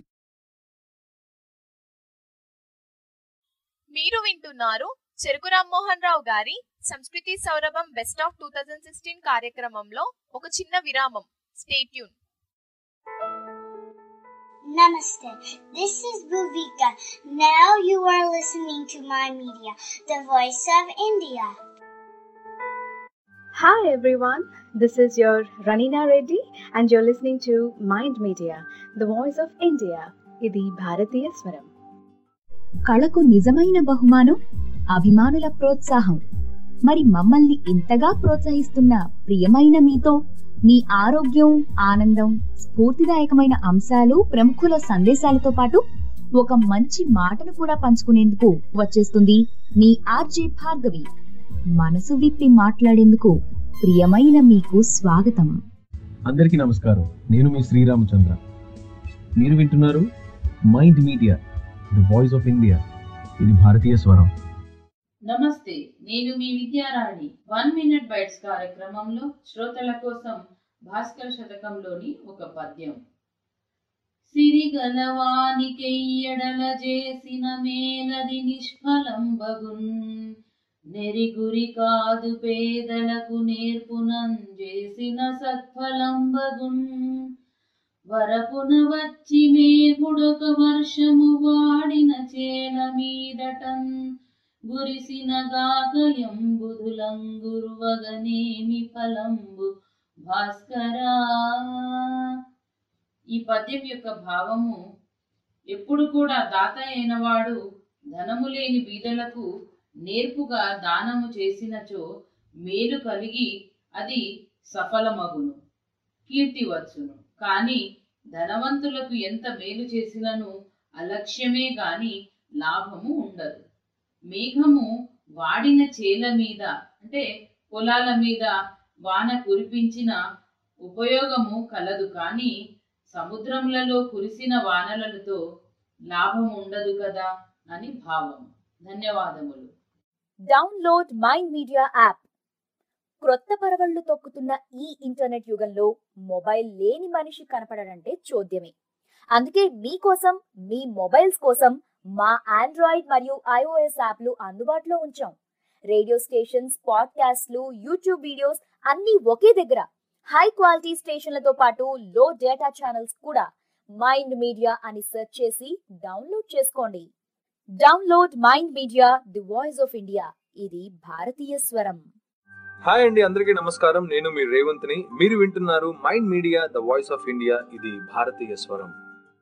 మీరు వింటున్నారు చెరుకు రామ్మోహన్ రావు గారి సంస్కృతి సౌరభం best of two thousand sixteen కార్యక్రమంలో ఒక చిన్న విరామం stay tuned Namaste. This is Bhuvika. Now you are listening to my media, the voice of India. Hi everyone, this is your Ranina Reddy and you're listening to Mind Media, the voice of India. ఇది భారతీయ స్వరం కళకు నిజమైన బహుమానం అభిమానుల ప్రోత్సాహం మరి మమ్మల్ని ఇంతగా ప్రోత్సహిస్తున్న ప్రియమైన మీతో మీ ఆరోగ్యం ఆనందం స్ఫూర్తిదాయకమైన అంశాలు ప్రముఖుల సందేశాలతో పాటు ఒక మంచి మాటను కూడా పంచుకునేందుకు వచ్చేస్తుంది మీ ఆర్జే భార్గవి మనసు విప్పి మాట్లాడేందుకు ప్రియమైన మీకు స్వాగతం అందరికీ నమస్కారం నేను మీ శ్రీరామచంద్ర మీరు వింటున్నారు mind media the voice of India ఇది భారతీయ స్వరం నమస్తే నేను మీ విద్యారాణి వన్ మినిట్ బైట్స్ కార్యక్రమంలో శ్రోతల కోసం భాస్కర శతకంలోని ఒక పద్యం సిరిగలవానికెయ్యడల చేసిన మేలది నిష్ఫలంబగున్ నెరిగురి కాదు పేదలకు నేర్పునం చేసిన సత్ఫలంబగున్ వరపున వచ్చి మేపుడొక వర్షము వాడిన చేల మీదటన్ గురిసిన గాకయంబుధులంగురువగనేమి ఫలంబు భాస్కరా ఈ పద్యం యొక్క భావము ఎప్పుడు కూడా దాత అయినవాడు ధనము లేని బీదలకు నేర్పుగా దానము చేసినచో మేలు కలిగి అది సఫలమగును కీర్తి వచ్చును కానీ ధనవంతులకు ఎంత మేలు చేసినను అలక్ష్యమే గాని లాభము ఉండదు మేఘము వాడిన చేల మీద అంటే పొలాల మీద వాన కురిపించిన ఉపయోగము కలదు కానీ సముద్రములలో కురిసిన వానలతో లాభం ఉండదు కదా అని భావం ధన్యవాదములు డౌన్లోడ్ మైండ్ మీడియా యాప్ క్రొత్త పరవళ్లు తొక్కుతున్న ఈ ఇంటర్నెట్ యుగంలో మొబైల్ లేని మనిషి కనపడడంటే చూద్యమే అందుకే మీకోసం మీ మొబైల్స్ కోసం మా ఆండ్రాయిడ్ మరియు ఐఓఎస్ యాప్లు అందుబాటులో ఉంచాం రేడియో స్టేషన్స్ పాడ్కాస్ట్లు యూట్యూబ్ వీడియోస్ అన్నీ ఒకే దగ్గర హై క్వాలిటీ స్టేషన్లతో పాటు లో డేటా ఛానల్స్ కూడా మైండ్ మీడియా అని సెర్చ్ చేసి డౌన్లోడ్ చేసుకోండి download mind media the voice of India ఇది భారతీయ స్వరం హాయ్ అండి అందరికీ నమస్కారం నేను మీ రేవంత్ని మీరు వింటున్నారు mind media the voice of India ఇది భారతీయ స్వరం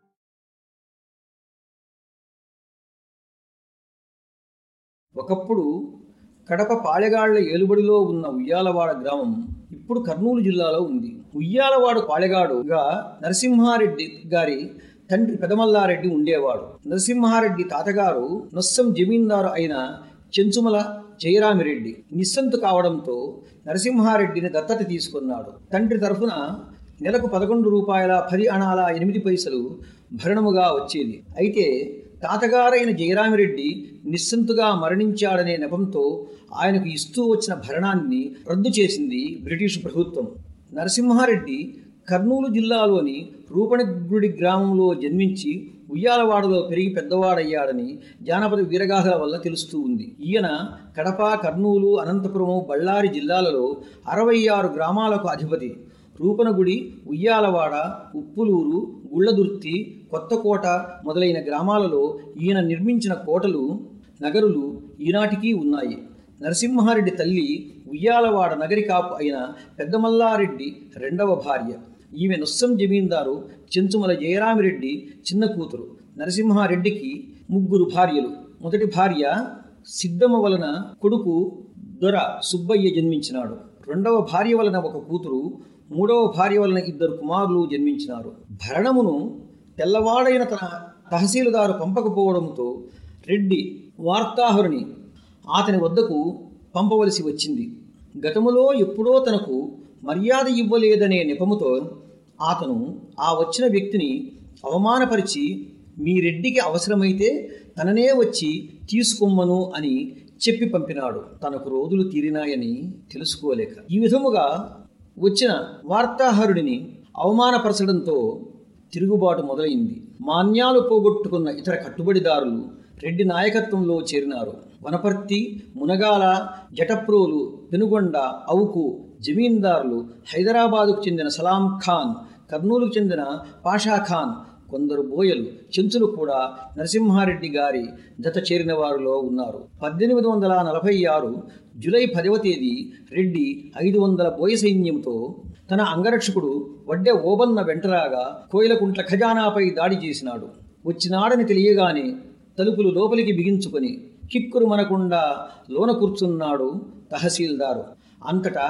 ఒకప్పుడు కడప పాళెగాళ్ల ఏలుబడిలో ఉన్న ఉయ్యాలవాడ గ్రామం ఇప్పుడు కర్నూలు జిల్లాలో ఉంది ఉయ్యాలవాడ పాళెగాడుగా నరసింహారెడ్డి గారి తండ్రి పెదమల్లారెడ్డి ఉండేవాడు నరసింహారెడ్డి తాతగారు నొస్సం జమీందారు అయిన చెంచుమల జయరామిరెడ్డి నిస్సంతు కావడంతో నరసింహారెడ్డిని దత్తత తీసుకున్నాడు తండ్రి తరఫున నెలకు పదకొండు రూపాయల పది అణాల ఎనిమిది పైసలు భరణముగా వచ్చేది అయితే తాతగారైన జయరామిరెడ్డి నిస్సంతుగా మరణించాడనే నెపంతో ఆయనకు ఇస్తూ వచ్చిన భరణాన్ని రద్దు చేసింది బ్రిటిష్ ప్రభుత్వం నరసింహారెడ్డి కర్నూలు జిల్లాలోని రూపణగుడి గ్రామంలో జన్మించి ఉయ్యాలవాడలో పెరిగి పెద్దవాడయ్యాడని జానపద వీరగాథల వల్ల తెలుస్తూ ఉంది ఈయన కడప కర్నూలు అనంతపురము బళ్ళారి జిల్లాలలో అరవై ఆరు గ్రామాలకు అధిపతి రూపనగుడి ఉయ్యాలవాడ ఉప్పులూరు గుళ్ళదుర్తి కొత్తకోట మొదలైన గ్రామాలలో ఈయన నిర్మించిన కోటలు నగరులు ఈనాటికి ఉన్నాయి నరసింహారెడ్డి తల్లి ఉయ్యాలవాడ నగరి కాపు అయిన పెద్దమల్లారెడ్డి రెండవ భార్య ఈమె నొస్సం జమీందారు చెంచుమల జయరామిరెడ్డి చిన్న కూతురు నరసింహారెడ్డికి ముగ్గురు భార్యలు మొదటి భార్య సిద్ధమ్మ వలన కొడుకు దొర సుబ్బయ్య జన్మించినాడు రెండవ భార్య వలన ఒక కూతురు మూడవ భార్య వలన ఇద్దరు కుమారులు జన్మించినారు భరణమును తెల్లవాడైన తన తహసీలుదారు పంపకపోవడంతో రెడ్డి వార్తాహరుని అతని వద్దకు పంపవలసి వచ్చింది గతములో ఎప్పుడో తనకు మర్యాద ఇవ్వలేదనే నెపముతో అతను ఆ వచ్చిన వ్యక్తిని అవమానపరిచి మీ రెడ్డికి అవసరమైతే తననే వచ్చి తీసుకొమ్మను అని చెప్పి పంపినాడు తనకు రోజులు తీరినాయని తెలుసుకోలేక ఈ విధముగా వచ్చిన వార్తాహరుడిని అవమానపరచడంతో తిరుగుబాటు మొదలైంది మాన్యాలు పోగొట్టుకున్న ఇతర కట్టుబడిదారులు రెడ్డి నాయకత్వంలో చేరినారు వనపర్తి మునగాల జటప్రోలు పెనుగొండ అవుకు జమీందారులు హైదరాబాదుకు చెందిన సలాం ఖాన్ కర్నూలుకు చెందిన పాషా ఖాన్ కొందరు బోయలు చెంచులు కూడా నరసింహారెడ్డి గారి జత చేరిన వారిలో ఉన్నారు పద్దెనిమిది వందల నలభై ఆరు జూలై పదవ తేదీ రెడ్డి ఐదు వందల బోయ సైన్యంతో తన అంగరక్షకుడు వడ్డె ఓబన్న వెంటరాగా కోయిలకుంట్ల ఖజానాపై దాడి చేసినాడు వచ్చినాడని తెలియగానే తలుపులు లోపలికి బిగించుకొని కిక్కురు మనకుండా లోన కూర్చున్నాడు తహసీల్దారు అంతటా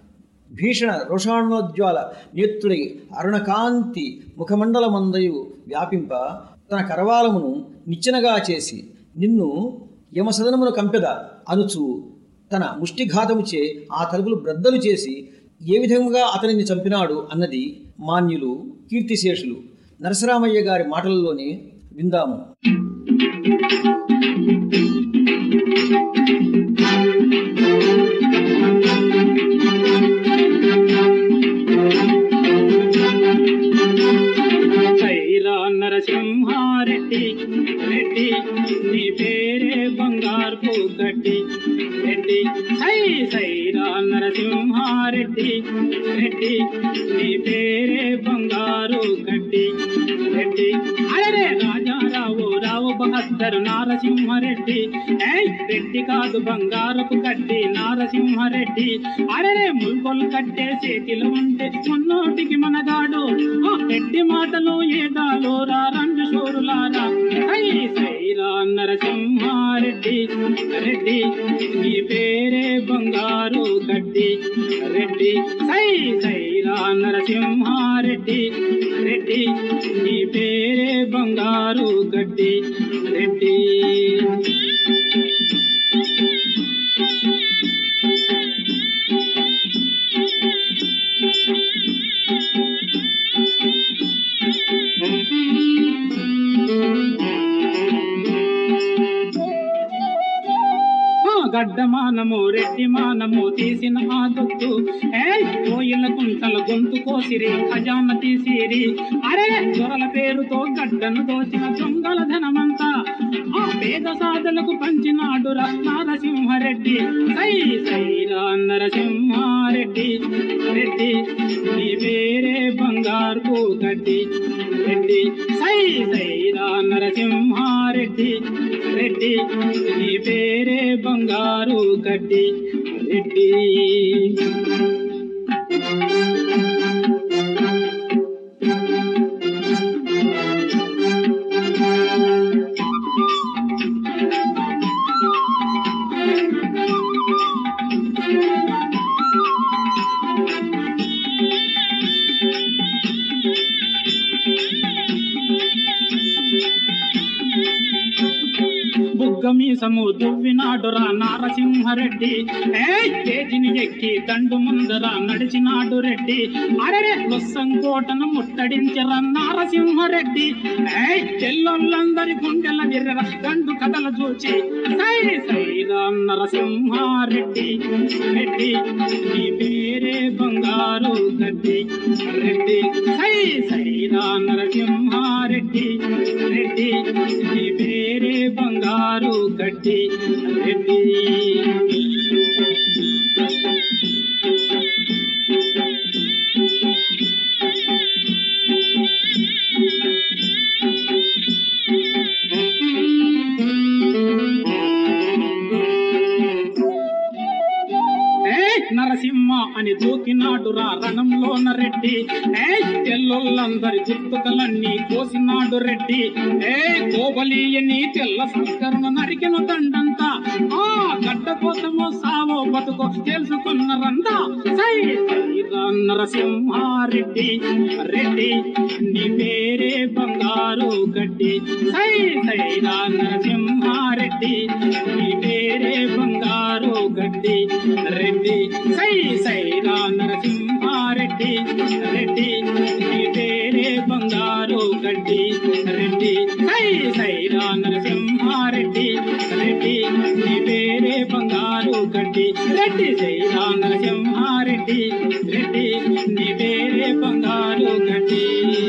భీషణ రోషాణోజ్వాల నేత్రుడై అరుణకాంతి ముఖమండలమందయు వ్యాపింప తన కరవాలమును నిచ్చెనగా చేసి నిన్ను యమసదనమును కంపెద అనుచు తన ముష్టిఘాతముచే ఆ తలుపులు బ్రద్దలు చేసి ఏ విధంగా అతనిని చంపినాడు అన్నది మాన్యులు కీర్తిశేషులు నరసరామయ్య గారి మాటలలోనే విందాము సైరాన్ గడ్డి రెడ్డి సై సైరా నరసింహారెడ్డి రెడ్డి నీ పేరే బంగారు గడ్డి రెడ్డి అరే రాజారావు రావు బహద్దరు నారసింహారెడ్డి ఏయ్ రెడ్డి కాదు బంగారపు గడ్డి నారసింహారెడ్డి అరే ముల్కొలు కట్టే చేతిలో ఉంటే మున్నోటికి మనగాడు ఆ రెడ్డి మాటలు ఏదాలో రా రంగు షోరులారా సై సైరా నరసింహారెడ్డి రెడ్డి నీ పేరే బంగారు గడ్డి రెడ్డి సై సైరా నరసింహారెడ్డి రెడ్డి నీ పేరే బంగారు గడ్డి రెడ్డి ఆ గడ్డమానము రెడ్డి మానము తీసిన ఆ దొత్తు ఏయ్ కోయిల కుంటల గొంతు కోసిరి ఖజాన తీసిరి అరే దొరల పేరుతో గడ్డను దోచిన దొంగల ధనమంతా ఆ పేద సాధలకు పంచినాడురా నారసింహారెడ్డి సై సైరా నరసింహారెడ్డి రెడ్డి నీ పేరే బంగారు గడ్డి రెడ్డి సై సైరా నరసింహారెడ్డి రెడ్డి నీ పేరే బంగారు గడ్డి రెడ్డి బుగ్గమీసము దువ్వినాడురా నారసింహరెడ్డి ఏయ్ తేజిని ఎక్కి దండు ముందర నడిచినాడు రెడ్డి అరే కోటను ముట్టడించరా నారసింహరెడ్డి ఏయ్ తెల్లొల్లందరి గుండెల విర్ర దండు కథల చూచి సై సైరా నరసింహారెడ్డి రెడ్డి నీ పేరే బంగారు గడ్డి రెడ్డి సై సైరా నరసింహారెడ్డి రెడ్డి నీ పేరే బంగారు గడ్డి రెడ్డి ఏయ్ నరసింహ అని దూకినాడు రా రణంలోన రెడ్డి ఏయ్ తెల్లొల్లందరి గుర్తుకలన్నీ కోసినాడు రెడ్డి ఏ కోబలీయని తెల్ల సంస్కరణ నరికిన దండంతా ఆ గడ్డ కోసమో సావో బతుకో తెలుసుకున్నారంతా సై సైరా నరసింహారెడ్డి రెడ్డి నీ పేరే బంగారు గడ్డి సై సైరా నరసింహారెడ్డి నీ పేరే బంగారు గడ్డి రెడ్డి సై సైరా నరసింహారెడ్డి రెడ్డి నీ పేరే బంగారు గడ్డి రెడ్డి సై సైరా నరసింహారెడ్డి రెడ్డి నీ పేరే బంగారు గడ్డి రెడ్డి సైరా నరసింహారెడ్డి రెడ్డి నీ పేరే బంగారు గడ్డి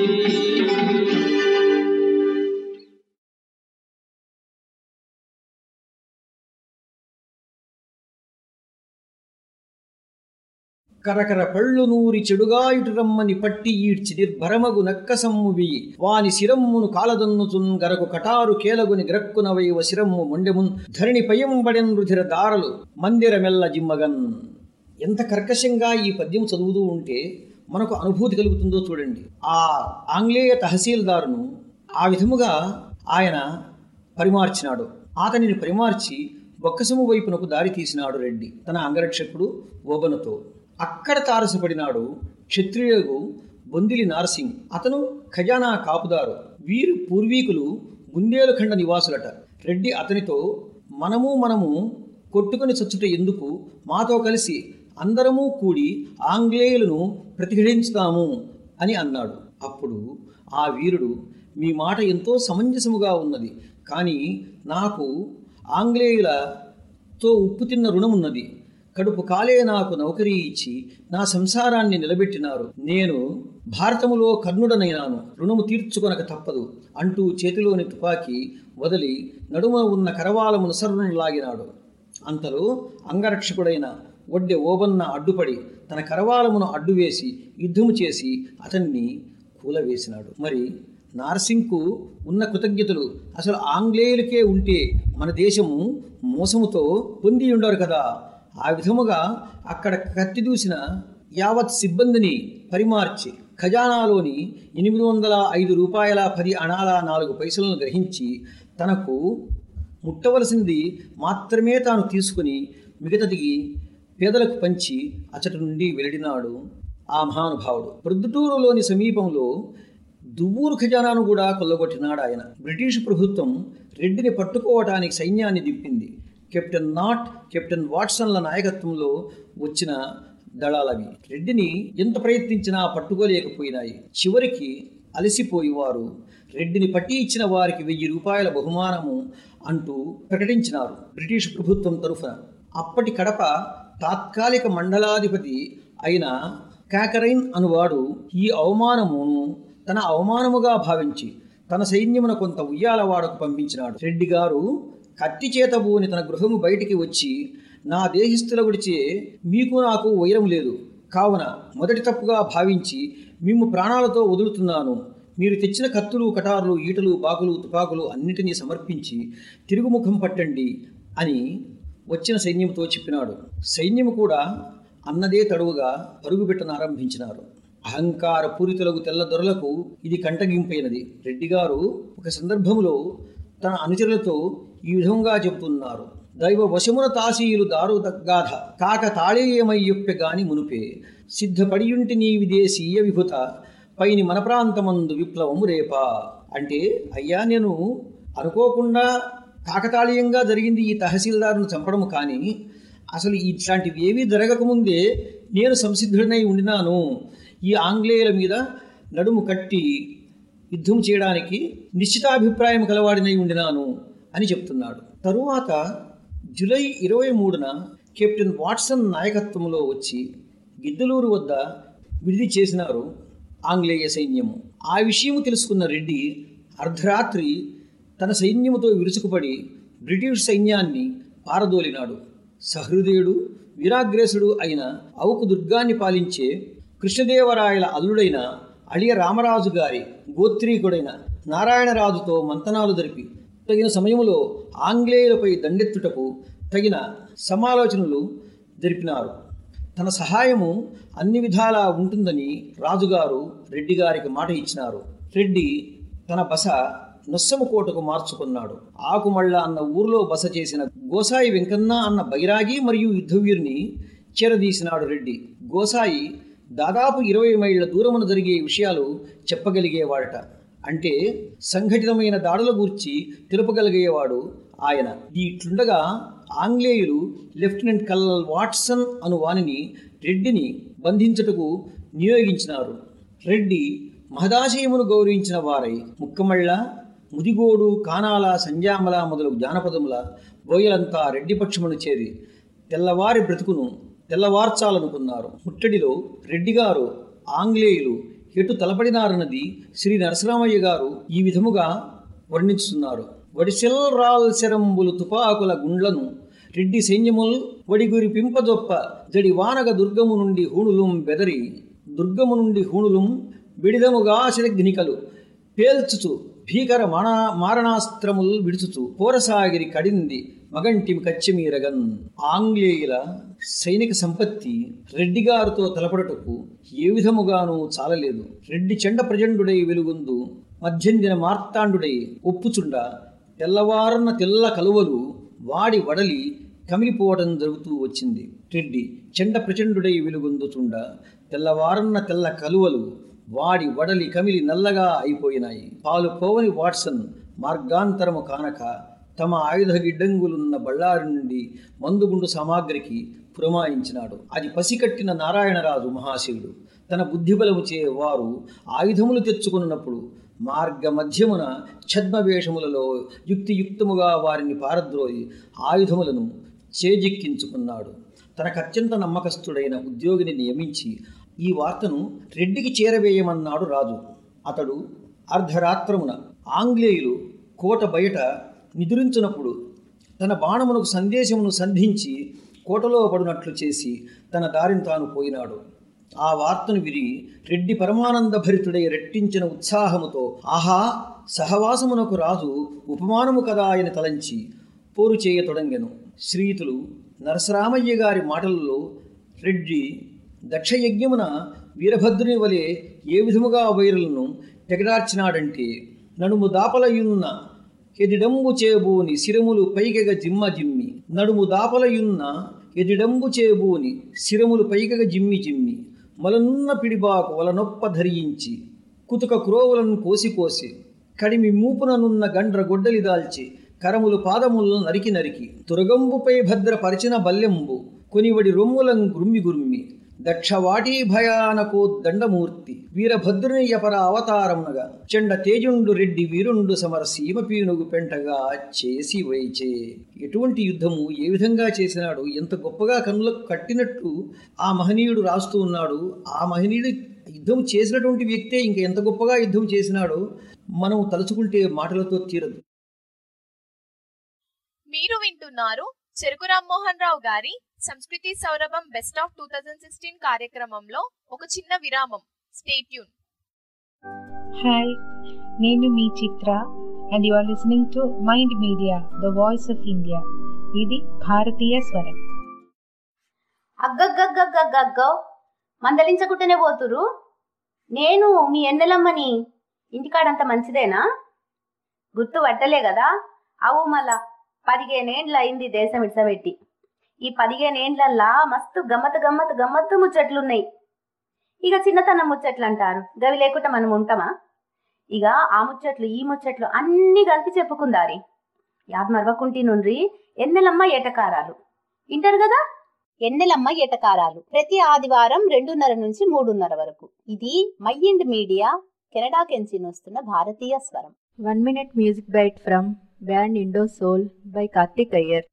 కరకర పళ్ళు నూరి చెడుగా ఇటు రమ్మని పట్టి ఈడ్చి నిర్భరమగు నక్కసమ్మువి వాని శిరమ్మును కాలదన్నుతున్ గరకు కటారు కేలగుని గ్రక్కునవైవ శిరమ్ము మొండెమున్ ధరణి పయంబడెన్ రుధిర దారలు మందిరమెల్ల జిమ్మగన్ ఎంత కర్కశంగా ఈ పద్యం చదువుతూ ఉంటే మనకు అనుభూతి కలుగుతుందో చూడండి ఆ ఆంగ్లేయ తహసీల్దారును ఆ విధముగా ఆయన పరిమార్చినాడు అతనిని పరిమార్చి బొక్కసము వైపునకు దారి తీసినాడు రెడ్డి తన అంగరక్షకుడు ఓబనుతో అక్కడ తారసపడినాడు క్షత్రియులకు బొందిలి నారసింగ్ అతను ఖజానా కాపుదారు వీరు పూర్వీకులు గుందేలుఖండ నివాసులట రెడ్డి అతనితో మనము మనము కొట్టుకొని చచ్చుట ఎందుకు మాతో కలిసి అందరము కూడి ఆంగ్లేయులను ప్రతిఘటించుతాము అని అన్నాడు అప్పుడు ఆ వీరుడు మీ మాట ఎంతో సమంజసముగా ఉన్నది కానీ నాకు ఆంగ్లేయులతో ఉప్పు తిన్న రుణమున్నది కడుపు కాలే నాకు నౌకరీ ఇచ్చి నా సంసారాన్ని నిలబెట్టినారు నేను భారతములో కర్ణుడనైనాను రుణము తీర్చుకొనక తప్పదు అంటూ చేతిలోని తుపాకీ వదిలి నడుమ ఉన్న కరవాలమును సర్రును లాగినాడు అంతలో అంగరక్షకుడైన ఒడ్డె ఓబన్న అడ్డుపడి తన కరవాలమును అడ్డువేసి యుద్ధము చేసి అతన్ని కూలవేసినాడు మరి నార్సింగ్కు ఉన్న కృతజ్ఞతలు అసలు ఆంగ్లేయులకే ఉంటే మన దేశము మోసముతో పొంది ఉండరు కదా ఆ విధముగా అక్కడ కత్తి దూసిన యావత్ సిబ్బందిని పరిమార్చి ఖజానాలోని ఎనిమిది వందల ఐదు రూపాయల పది అణాల నాలుగు పైసలను గ్రహించి తనకు ముట్టవలసింది మాత్రమే తాను తీసుకుని మిగతాది పేదలకు పంచి అచటి నుండి వెళ్లినాడు ఆ మహానుభావుడు ప్రొద్దుటూరులోని సమీపంలో దువ్వూరు ఖజానాను కూడా కొల్లగొట్టినాడు ఆయన బ్రిటిష్ ప్రభుత్వం రెడ్డిని పట్టుకోవటానికి సైన్యాన్ని దింపింది కెప్టెన్ నాట్ కెప్టెన్ వాట్సన్ల నాయకత్వంలో వచ్చిన దళాలవి రెడ్డిని ఎంత ప్రయత్నించినా పట్టుకోలేకపోయినాయి చివరికి అలసిపోయి వారు రెడ్డిని పట్టి ఇచ్చిన వారికి వెయ్యి రూపాయల బహుమానము అంటూ ప్రకటించినారు బ్రిటిష్ ప్రభుత్వం తరఫున అప్పటి కడప తాత్కాలిక మండలాధిపతి అయిన కాకరైన్ అనువాడు ఈ అవమానమును తన అవమానముగా భావించి తన సైన్యమున కొంత ఉయ్యాలవాడకు పంపించినాడు రెడ్డి గారు కత్తి చేతబూని తన గృహము బయటికి వచ్చి నా దేహిస్తుల గుడిచే మీకు నాకు వైరం లేదు కావున మొదటి తప్పుగా భావించి మేము ప్రాణాలతో వదులుతున్నాను మీరు తెచ్చిన కత్తులు కటార్లు ఈటలు బాకులు తుపాకులు అన్నిటినీ సమర్పించి తిరుగుముఖం పట్టండి అని వచ్చిన సైన్యంతో చెప్పినాడు సైన్యము కూడా అన్నదే తడువుగా పరుగుపెట్టనారంభించినారు అహంకార పూరితులకు తెల్ల దొరలకు ఇది కంటగింపైనది రెడ్డిగారు ఒక సందర్భంలో తన అనుచరులతో ఈ విధంగా చెబుతున్నారు దైవ వశమున తాసీయులు దారు గాథ కాక తాళేయమయ్యొప్పె గాని మునుపే సిద్ధపడియుంటి నీ విదేశీయ విభుత పైని మన ప్రాంతమందు విప్లవము రేపా అంటే అయ్యా నేను అనుకోకుండా కాకతాళీయంగా జరిగింది ఈ తహసీల్దారును చంపడం కానీ అసలు ఇట్లాంటివి ఏవీ జరగకముందే నేను సంసిద్ధుడనై ఉండినాను ఈ ఆంగ్లేయుల మీద నడుము కట్టి యుద్ధం చేయడానికి నిశ్చితాభిప్రాయం కలవాడినై ఉండినాను అని చెప్తున్నాడు తరువాత జూలై ఇరవై మూడున కెప్టెన్ వాట్సన్ నాయకత్వంలో వచ్చి గిద్దలూరు వద్ద విడిది చేసినారు ఆంగ్లేయ సైన్యము ఆ విషయము తెలుసుకున్న రెడ్డి అర్ధరాత్రి తన సైన్యముతో విరుచుకుపడి బ్రిటిష్ సైన్యాన్ని పారదోలినాడు సహృదయుడు వీరాగ్రేసుడు అయిన అవుకు దుర్గాన్ని పాలించే కృష్ణదేవరాయల అల్లుడైన అళియ రామరాజు గారి గోత్రీకుడైన నారాయణరాజుతో మంతనాలు జరిపి తగిన సమయంలో ఆంగ్లేయులపై దండెత్తుటకు తగిన సమాలోచనలు జరిపినారు తన సహాయము అన్ని విధాలా ఉంటుందని రాజుగారు రెడ్డి గారికి మాట ఇచ్చినారు రెడ్డి తన బస నొస్సము కోటకు మార్చుకున్నాడు ఆకుమళ్ళ అన్న ఊర్లో బస చేసిన గోసాయి వెంకన్న అన్న బైరాగి మరియు యుద్ధవీరుని చేరదీసినాడు రెడ్డి గోసాయి దాదాపు ఇరవై మైళ్ళ దూరమున జరిగే విషయాలు చెప్పగలిగేవాడట అంటే సంఘటితమైన దాడుల గూర్చి తెలుపగలిగేవాడు ఆయన ఇట్లుండగా ఆంగ్లేయులు లెఫ్టినెంట్ కల్నల్ వాట్సన్ అను వానిని రెడ్డిని బంధించుటకు నియోగించినారు రెడ్డి మహదాశయమును గౌరవించిన వారై ముక్కమళ్ళ ముదిగోడు కానాల సంజామల మొదలగు జానపదముల బోయలంతా రెడ్డి పక్షమును చేరి తెల్లవారి బ్రతుకును తెల్లవార్చాలనుకున్నారు ముట్టడిలో రెడ్డిగారు ఆంగ్లేయులు ఎటు తలపడినారన్నది శ్రీ నరసరామయ్య గారు ఈ విధముగా వర్ణిస్తున్నారు వడిసెల్ రాల్ శరంబులు తుపాకుల గుండ్లను రెడ్డి సైన్యముల్ వడిగురి పింపజొప్ప జడి వానగ దుర్గము నుండి హూణులుం బెదరి దుర్గము నుండి హూణులుం విడిదముగా శరగ్నికలు పేల్చుచు భీకర మాణ మారణాస్త్రములు విడుచుచు పోరసాగిరి కడింది మగంటి కచ్చిమీరగన్ ఆంగ్లేయుల సైనిక సంపత్తి రెడ్డిగారితో తలపడటకు ఏ విధముగానూ చాలలేదు రెడ్డి చెండ ప్రజండుడై వెలుగొందు మధ్యందిన మార్తాండుడై ఒప్పుచుండ తెల్లవారన్న తెల్ల కలువలు వాడి వడలి కమిలిపోవటం జరుగుతూ వచ్చింది రెడ్డి చెండ ప్రచండుడై వెలుగొందుచుండ తెల్లవారన్న తెల్ల కలువలు వాడి వడలి కమిలి నల్లగా అయిపోయినాయి పాలు పోవని వాట్సన్ మార్గాంతరము కానక తమ ఆయుధ గిడ్డంగులున్న బళ్ళారి నుండి మందుగుండు సామాగ్రికి పురమాయించినాడు అది పసికట్టిన నారాయణరాజు మహాశివుడు తన బుద్ధిబలముచే వారు ఆయుధములు తెచ్చుకున్నప్పుడు మార్గ మధ్యమున ఛద్మవేషములలో యుక్తియుక్తముగా వారిని పారద్రోయి ఆయుధములను చేజిక్కించుకున్నాడు తనకు అత్యంత నమ్మకస్తుడైన ఉద్యోగిని నియమించి ఈ వార్తను రెడ్డికి చేరవేయమన్నాడు రాజు అతడు అర్ధరాత్రమున ఆంగ్లేయులు కోట బయట నిద్రించినప్పుడు తన బాణమునకు సందేశమును సంధించి కోటలో పడునట్లు చేసి తన దారిని తాను పోయినాడు ఆ వార్తను విని రెడ్డి పరమానంద భరితుడై రెట్టించిన ఉత్సాహముతో ఆహా సహవాసమునకు రాజు ఉపమానము కదా ఆయన తలంచి పోరు చేయతొడంగెను శ్రీతులు నరసరామయ్య గారి మాటలలో రెడ్డి దక్షయజ్ఞమున వీరభద్రుని వలె ఏ విధముగా వైరులను తెగడార్చినాడంటే నడుము దాపలయున్న ఎదిడంబు చేబూని శిరములు పైకెగ జిమ్మ జిమ్మి నడుము దాపలయున్న ఎదిడంబు చేబూని శిరములు పైకెగ జిమ్మి జిమ్మి మలనున్న పిడిబాకు వలనొప్ప ధరించి కుతుక క్రోవులను కోసి కోసి కడిమి మూపుననున్న గండ్ర గొడ్డలి దాల్చి కరములు పాదములను నరికి నరికి తురగంబుపై భద్రపరిచిన బల్లెంబు కొనివడి రొమ్ములం గుమ్మి గుమ్మి దక్షవాటీ భయానకో దండమూర్తి వీరభద్రుని యపర అవతారమునగా చెండ తేజుండు రెడ్డి వీరుండు సమర సీమ పీనుగు పెంటగా చేసి వైచే ఎటువంటి యుద్ధము ఏ విధంగా చేసినాడు ఎంత గొప్పగా కన్నులకు కట్టినట్టు ఆ మహనీయుడు రాస్తూ ఉన్నాడు ఆ మహనీయుడు యుద్ధం చేసినటువంటి వ్యక్తే ఇంక ఎంత గొప్పగా యుద్ధం చేసినాడో మనం తలుచుకుంటే మాటలతో తీరదు మీరు వింటున్నారు చెరుకు రామ్మోహన్ రావు గారి సంస్కృతి సౌరభం best of two thousand sixteen కార్యక్రమంలో ఒక చిన్న విరామం స్టేట్యూన్ హాయ్ నేను మీ Chitra and you are listening to mind media the voice of India ఇది భారతీయ స్వరం అగ్గగ్గగ్గగ్గగ్గో మందలించకుంటేనే పోతురు నేను మీ ఎన్నెలమ్మని ఇంటికాడంత మంచిదేనా గుర్తు పట్టలే కదా అవు మళ్ళా పదిహేనేండ్ల అయింది దేశం ఇడ్సబెట్టి ఈ పదిహేనేండ్లల్లా మస్తు గమ్మత్ గమ్మత్ గమ్మత్తు ముచ్చట్లున్నాయి ఇక చిన్నతనం ముచ్చట్లు అంటారు గవి లేకుండా మనం ఉంటామా ఇక ఆ ముచ్చట్లు ఈ ముచ్చట్లు అన్నీ కలిపి చెప్పుకుందారి యాద్ మరవకుంటి నుండి ఎన్నెలమ్మ ఏటకారాలు వింటారు కదా ఎన్నెలమ్మ ఎటకారాలు ప్రతి ఆదివారం రెండున్నర నుంచి మూడున్నర వరకు ఇది మైండ్ మీడియా కెనడా కెంచి వస్తున్న భారతీయ స్వరం One minute music bite from band Indo Soul by Karthik Iyer.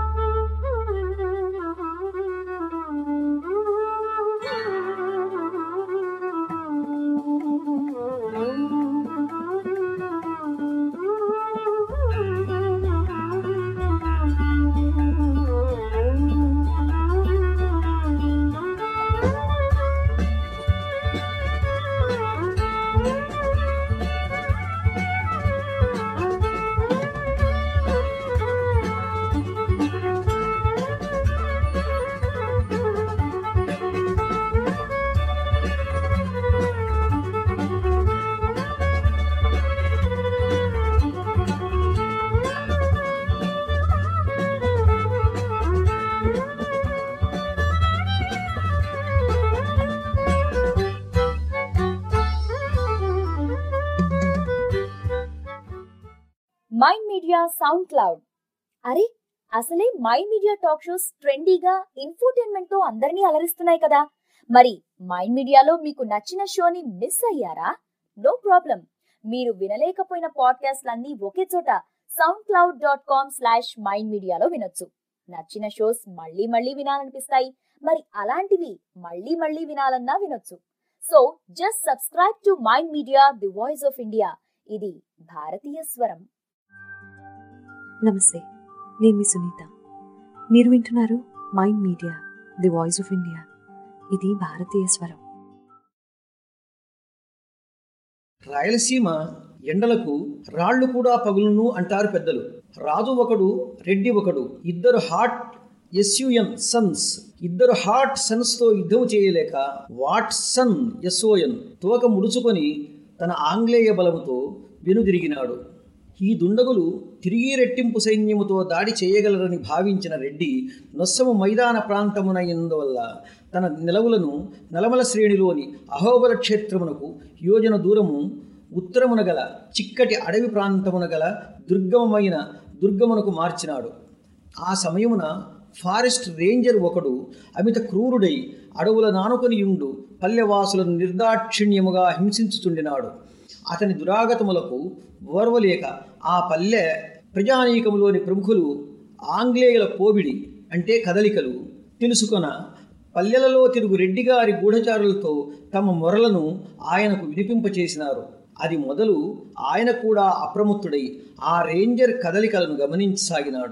Mind media SoundCloud అరే అసలే మైండ్ మీడియా టాక్ షోస్ ట్రెండీగా ఇన్ఫోటైన్మెంట్ తో అందరినీ అలరిస్తున్నాయి కదా మరి మైండ్ మీడియాలో మీకు నచ్చిన షోని మిస్ అయ్యారా నో ప్రాబ్లం మీరు వినలేకపోయిన పాడ్కాస్ట్లన్నీ ఒకే చోట SoundCloud dot com slash mind మీడియాలో వినొచ్చు నచ్చిన షోస్ మళ్ళీ మళ్ళీ వినాలనిపిస్తాయి మరి అలాంటివి మళ్ళీ మళ్ళీ వినాలన్నా వినొచ్చు so just subscribe to mind media the voice of India ఇది భారతీయ స్వరం నమస్తే నేను మీ సునీత మీరు వింటున్నారు mind media the voice of India ఇది భారతీయ స్వరం రాయలసీమ ఎండలకు రాళ్లు కూడా పగులును అంటారు పెద్దలు రాజు ఒకడు రెడ్డి ఒకడు ఇద్దరు హాట్ ఎస్యుఎన్ సన్స్ ఇద్దరు హాట్ సన్స్ తో యుద్ధం చేయలేక వాట్ సన్ ఎస్ఓఎన్ తోక ముడుచుకొని తన ఆంగ్లేయ బలముతో వెనుదిరిగినాడు ఈ దుండగులు తిరిగి రెట్టింపు సైన్యముతో దాడి చేయగలరని భావించిన రెడ్డి నొస్సము మైదాన ప్రాంతమునైనందువల్ల తన నిలవులను నలమల శ్రేణిలోని అహోబల క్షేత్రమునకు యోజన దూరము ఉత్తరమున గల చిక్కటి అడవి ప్రాంతమున గల దుర్గమమైన దుర్గమునకు మార్చినాడు ఆ సమయమున ఫారెస్ట్ రేంజర్ ఒకడు అమిత క్రూరుడై అడవుల నానుకొనియుండు పల్లెవాసులను నిర్దాక్షిణ్యముగా హింసించుచుండినాడు అతని దురాగతములకు ఓర్వలేక ఆ పల్లె ప్రజానీకములోని ప్రముఖులు ఆంగ్లేయుల పోబిడి అంటే కదలికలు తెలుసుకొన పల్లెలలో తిరుగు రెడ్డిగారి గూఢచారులతో తమ మొరలను ఆయనకు వినిపింపచేసినారు అది మొదలు ఆయన కూడా అప్రమత్తుడై ఆ రేంజర్ కదలికలను గమనించసాగినాడు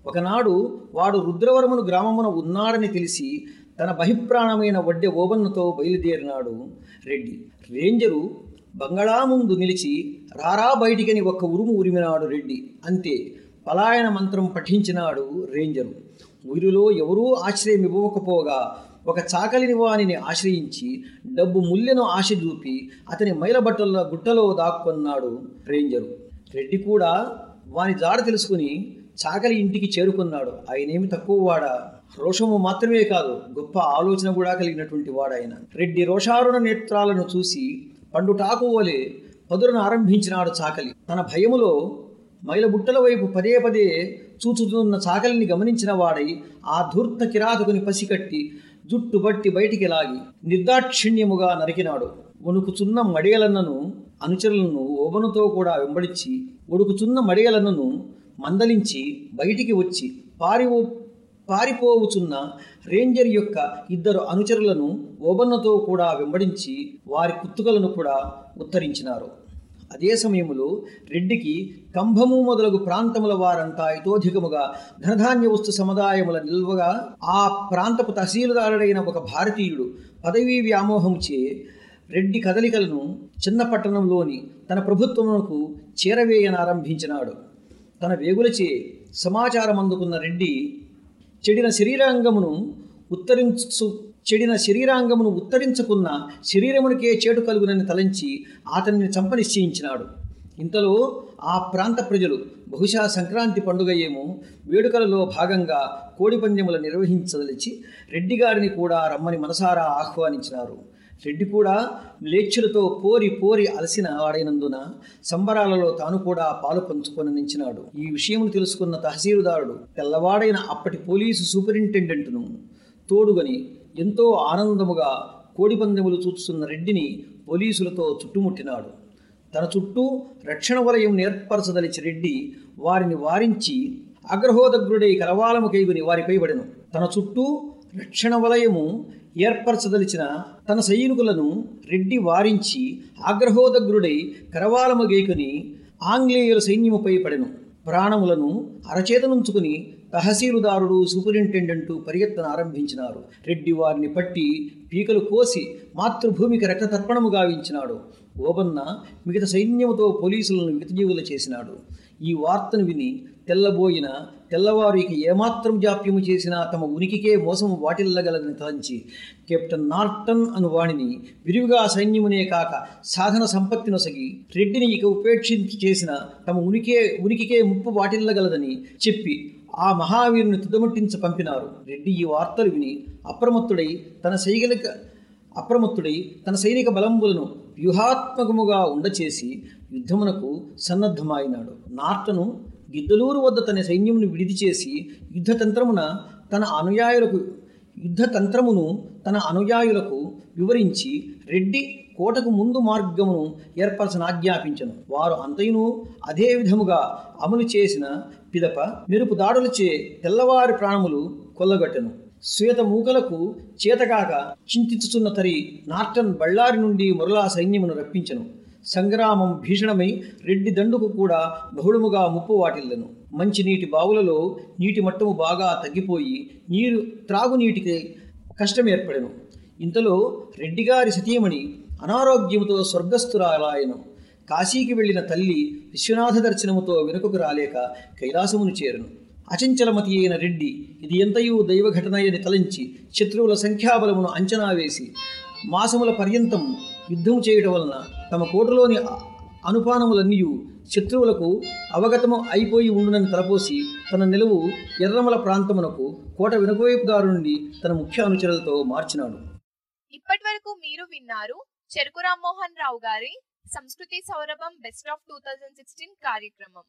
ఒకనాడు వాడు రుద్రవరమును గ్రామమున ఉన్నాడని తెలిసి తన బహిప్రాణమైన వడ్డె ఓబన్నతో బయలుదేరినాడు రెడ్డి రేంజరు బంగళా ముందు నిలిచి రారా బయటికని ఒక్క ఉరుము ఉరిమినాడు రెడ్డి అంతే పలాయన మంత్రం పఠించినాడు రేంజరు ఊరిలో ఎవరూ ఆశ్రయం ఇవ్వకపోగా ఒక చాకలిని వానిని ఆశ్రయించి డబ్బు ముల్లెను ఆశ చూపి అతని మైలబట్టల గుట్టలో దాక్కున్నాడు రేంజరు రెడ్డి కూడా వాని జాడ తెలుసుకుని చాకలి ఇంటికి చేరుకున్నాడు ఆయనేమి తక్కువ వాడా రోషము మాత్రమే కాదు గొప్ప ఆలోచన కూడా కలిగినటువంటి వాడాయన రెడ్డి రోషారుణ నేత్రాలను చూసి పండుటాకు వలె పదురును ఆరంభించినాడు చాకలి తన భయములో మైలబుట్టల వైపు పదే పదే చూచుతున్న చాకలిని గమనించిన వాడై ఆ ధూర్త కిరాతకుని పసికట్టి జుట్టు బట్టి బయటికి లాగి నిర్దాక్షిణ్యముగా నరికినాడు వణుకుచున్న మడియలన్నను అనుచరులను ఓబనుతో కూడా వెంబడించి ఒడుకుచున్న మడియలన్నను మందలించి బయటికి వచ్చి పారివో పారిపోవుచున్న రేంజర్ యొక్క ఇద్దరు అనుచరులను ఓబన్నతో కూడా వెంబడించి వారి కుత్తుకలను కూడా ఉత్తరించినారు అదే సమయంలో రెడ్డికి కంభము మొదలగు ప్రాంతముల వారంతా ఇతోధికముగా ధనధాన్య వస్తు సముదాయముల నిల్వగా ఆ ప్రాంతపు తహసీలుదారుడైన ఒక భారతీయుడు పదవీ వ్యామోహంచే రెడ్డి కదలికలను చిన్న పట్టణంలోని తన ప్రభుత్వమునకు చేరవేయనారంభించినాడు తన వేగులచే సమాచారం అందుకున్న రెడ్డి చెడిన శరీరాంగమును ఉత్తరించు చెడిన శరీరాంగమును ఉత్తరించుకున్న శరీరమునికే చేటు కలుగునని తలంచి అతన్ని చంప నిశ్చయించినాడు ఇంతలో ఆ ప్రాంత ప్రజలు బహుశా సంక్రాంతి పండుగ ఏమో వేడుకలలో భాగంగా కోడిపందెములు నిర్వహించదలిచి రెడ్డి గారిని కూడా రమ్మని మనసారా ఆహ్వానించినారు రెడ్డి కూడా మ్లేచ్చులతో పోరి పోరి అలసిన వాడైనందున సంబరాలలో తాను కూడా పాలు పంచుకొని నించినాడు ఈ విషయమును తెలుసుకున్న తహసీల్దారుడు తెల్లవాడైన అప్పటి పోలీసు సూపరింటెండెంట్ను తోడుగని ఎంతో ఆనందముగా కోడిపందెములు చూస్తున్న రెడ్డిని పోలీసులతో చుట్టుముట్టినాడు తన చుట్టూ రక్షణ వలయం ఏర్పరచదలిచి రెడ్డి వారిని వారించి అగ్రహోదగ్రుడై కలవాలము కైగుని వారిపై పడెను తన చుట్టూ రక్షణ వలయము ఏర్పరచదలిచిన తన సైనికులను రెడ్డి వారించి ఆగ్రహోదగ్రుడై కరవాలము గేకుని ఆంగ్లేయుల సైన్యముపై పడెను ప్రాణములను అరచేతనుంచుకుని తహసీలుదారుడు సూపరింటెండెంటు పరిగెత్తన ఆరంభించినారు రెడ్డి వారిని పట్టి పీకలు కోసి మాతృభూమికి రక్తతర్పణము గావించినాడు ఓబన్న మిగతా సైన్యముతో పోలీసులను వికతజీవులు చేసినాడు ఈ వార్తను విని తెల్లబోయిన తెల్లవారికి ఏమాత్రం జాప్యము చేసినా తమ ఉనికికే మోసము వాటిల్లగలదని తలంచి కెప్టెన్ నార్టన్ అను వాణిని విరివిగా సైన్యమునే కాక సాధన సంపత్తి నొసగి రెడ్డిని ఇక ఉపేక్షించి చేసిన తమ ఉనికే ఉనికికే ముప్పు వాటిల్లగలదని చెప్పి ఆ మహావీరుని తుదముట్టించి పంపినారు రెడ్డి ఈ వార్తలు విని అప్రమత్తుడై తన సైనిక అప్రమత్తుడై తన సైనిక బలంబులను వ్యూహాత్మకముగా ఉండచేసి యుద్ధమునకు సన్నద్ధమాయినాడు నార్టను గిద్దలూరు వద్ద తన సైన్యమును విడిది చేసి యుద్ధతంత్రమున తన అనుయాయులకు యుద్ధతంత్రమును తన అనుయాయులకు వివరించి రెడ్డి కోటకు ముందు మార్గమును ఏర్పరచని ఆజ్ఞాపించను వారు అంతయును అదే విధముగా అమలు చేసిన పిదప మెరుపు దాడులచే తెల్లవారి ప్రాణములు కొల్లగట్టెను శ్వేత మూకలకు చేతకాక చింతించుచున్న తరి నార్టన్ బళ్ళారి నుండి మురళా సైన్యమును రప్పించను సంగ్రామం భీషణమై రెడ్డి దండుకు కూడా బహుళముగా ముప్పు వాటిల్లను మంచినీటి బావులలో నీటి మట్టము బాగా తగ్గిపోయి నీరు త్రాగునీటికి కష్టం ఏర్పడెను ఇంతలో రెడ్డిగారి సతీమణి అనారోగ్యముతో స్వర్గస్థురాలాయను కాశీకి వెళ్ళిన తల్లి విశ్వనాథ దర్శనముతో వెనుకకు రాలేక కైలాసమును చేరను అచంచలమతి అయిన రెడ్డి ఇది ఎంతయూ దైవఘటనయని తలంచి శత్రువుల సంఖ్యాబలమును అంచనా వేసి మాసముల పర్యంతం యుద్ధం చేయటం వలన తమ కోటలోని అనుపానములన్నీ శత్రువులకు అవగతము అయిపోయి ఉండునని తలపోసి తన నిలువు ఎర్రమల ప్రాంతమునకు కోట వెనుకవైపు దారు నుండి తన ముఖ్య అనుచరులతో మార్చినాడు ఇప్పటి వరకు మీరు విన్నారు చెరుకు రామ్మోహన్ రావు గారి సంస్కృతి సౌరభం best of two thousand sixteen కార్యక్రమం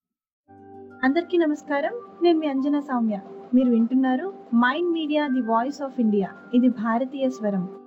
అందరికీ నమస్కారం నేను మీ అంజనా సౌమ్య మీరు వింటున్నారు mind media the voice of India ఇది భారతీయ స్వరం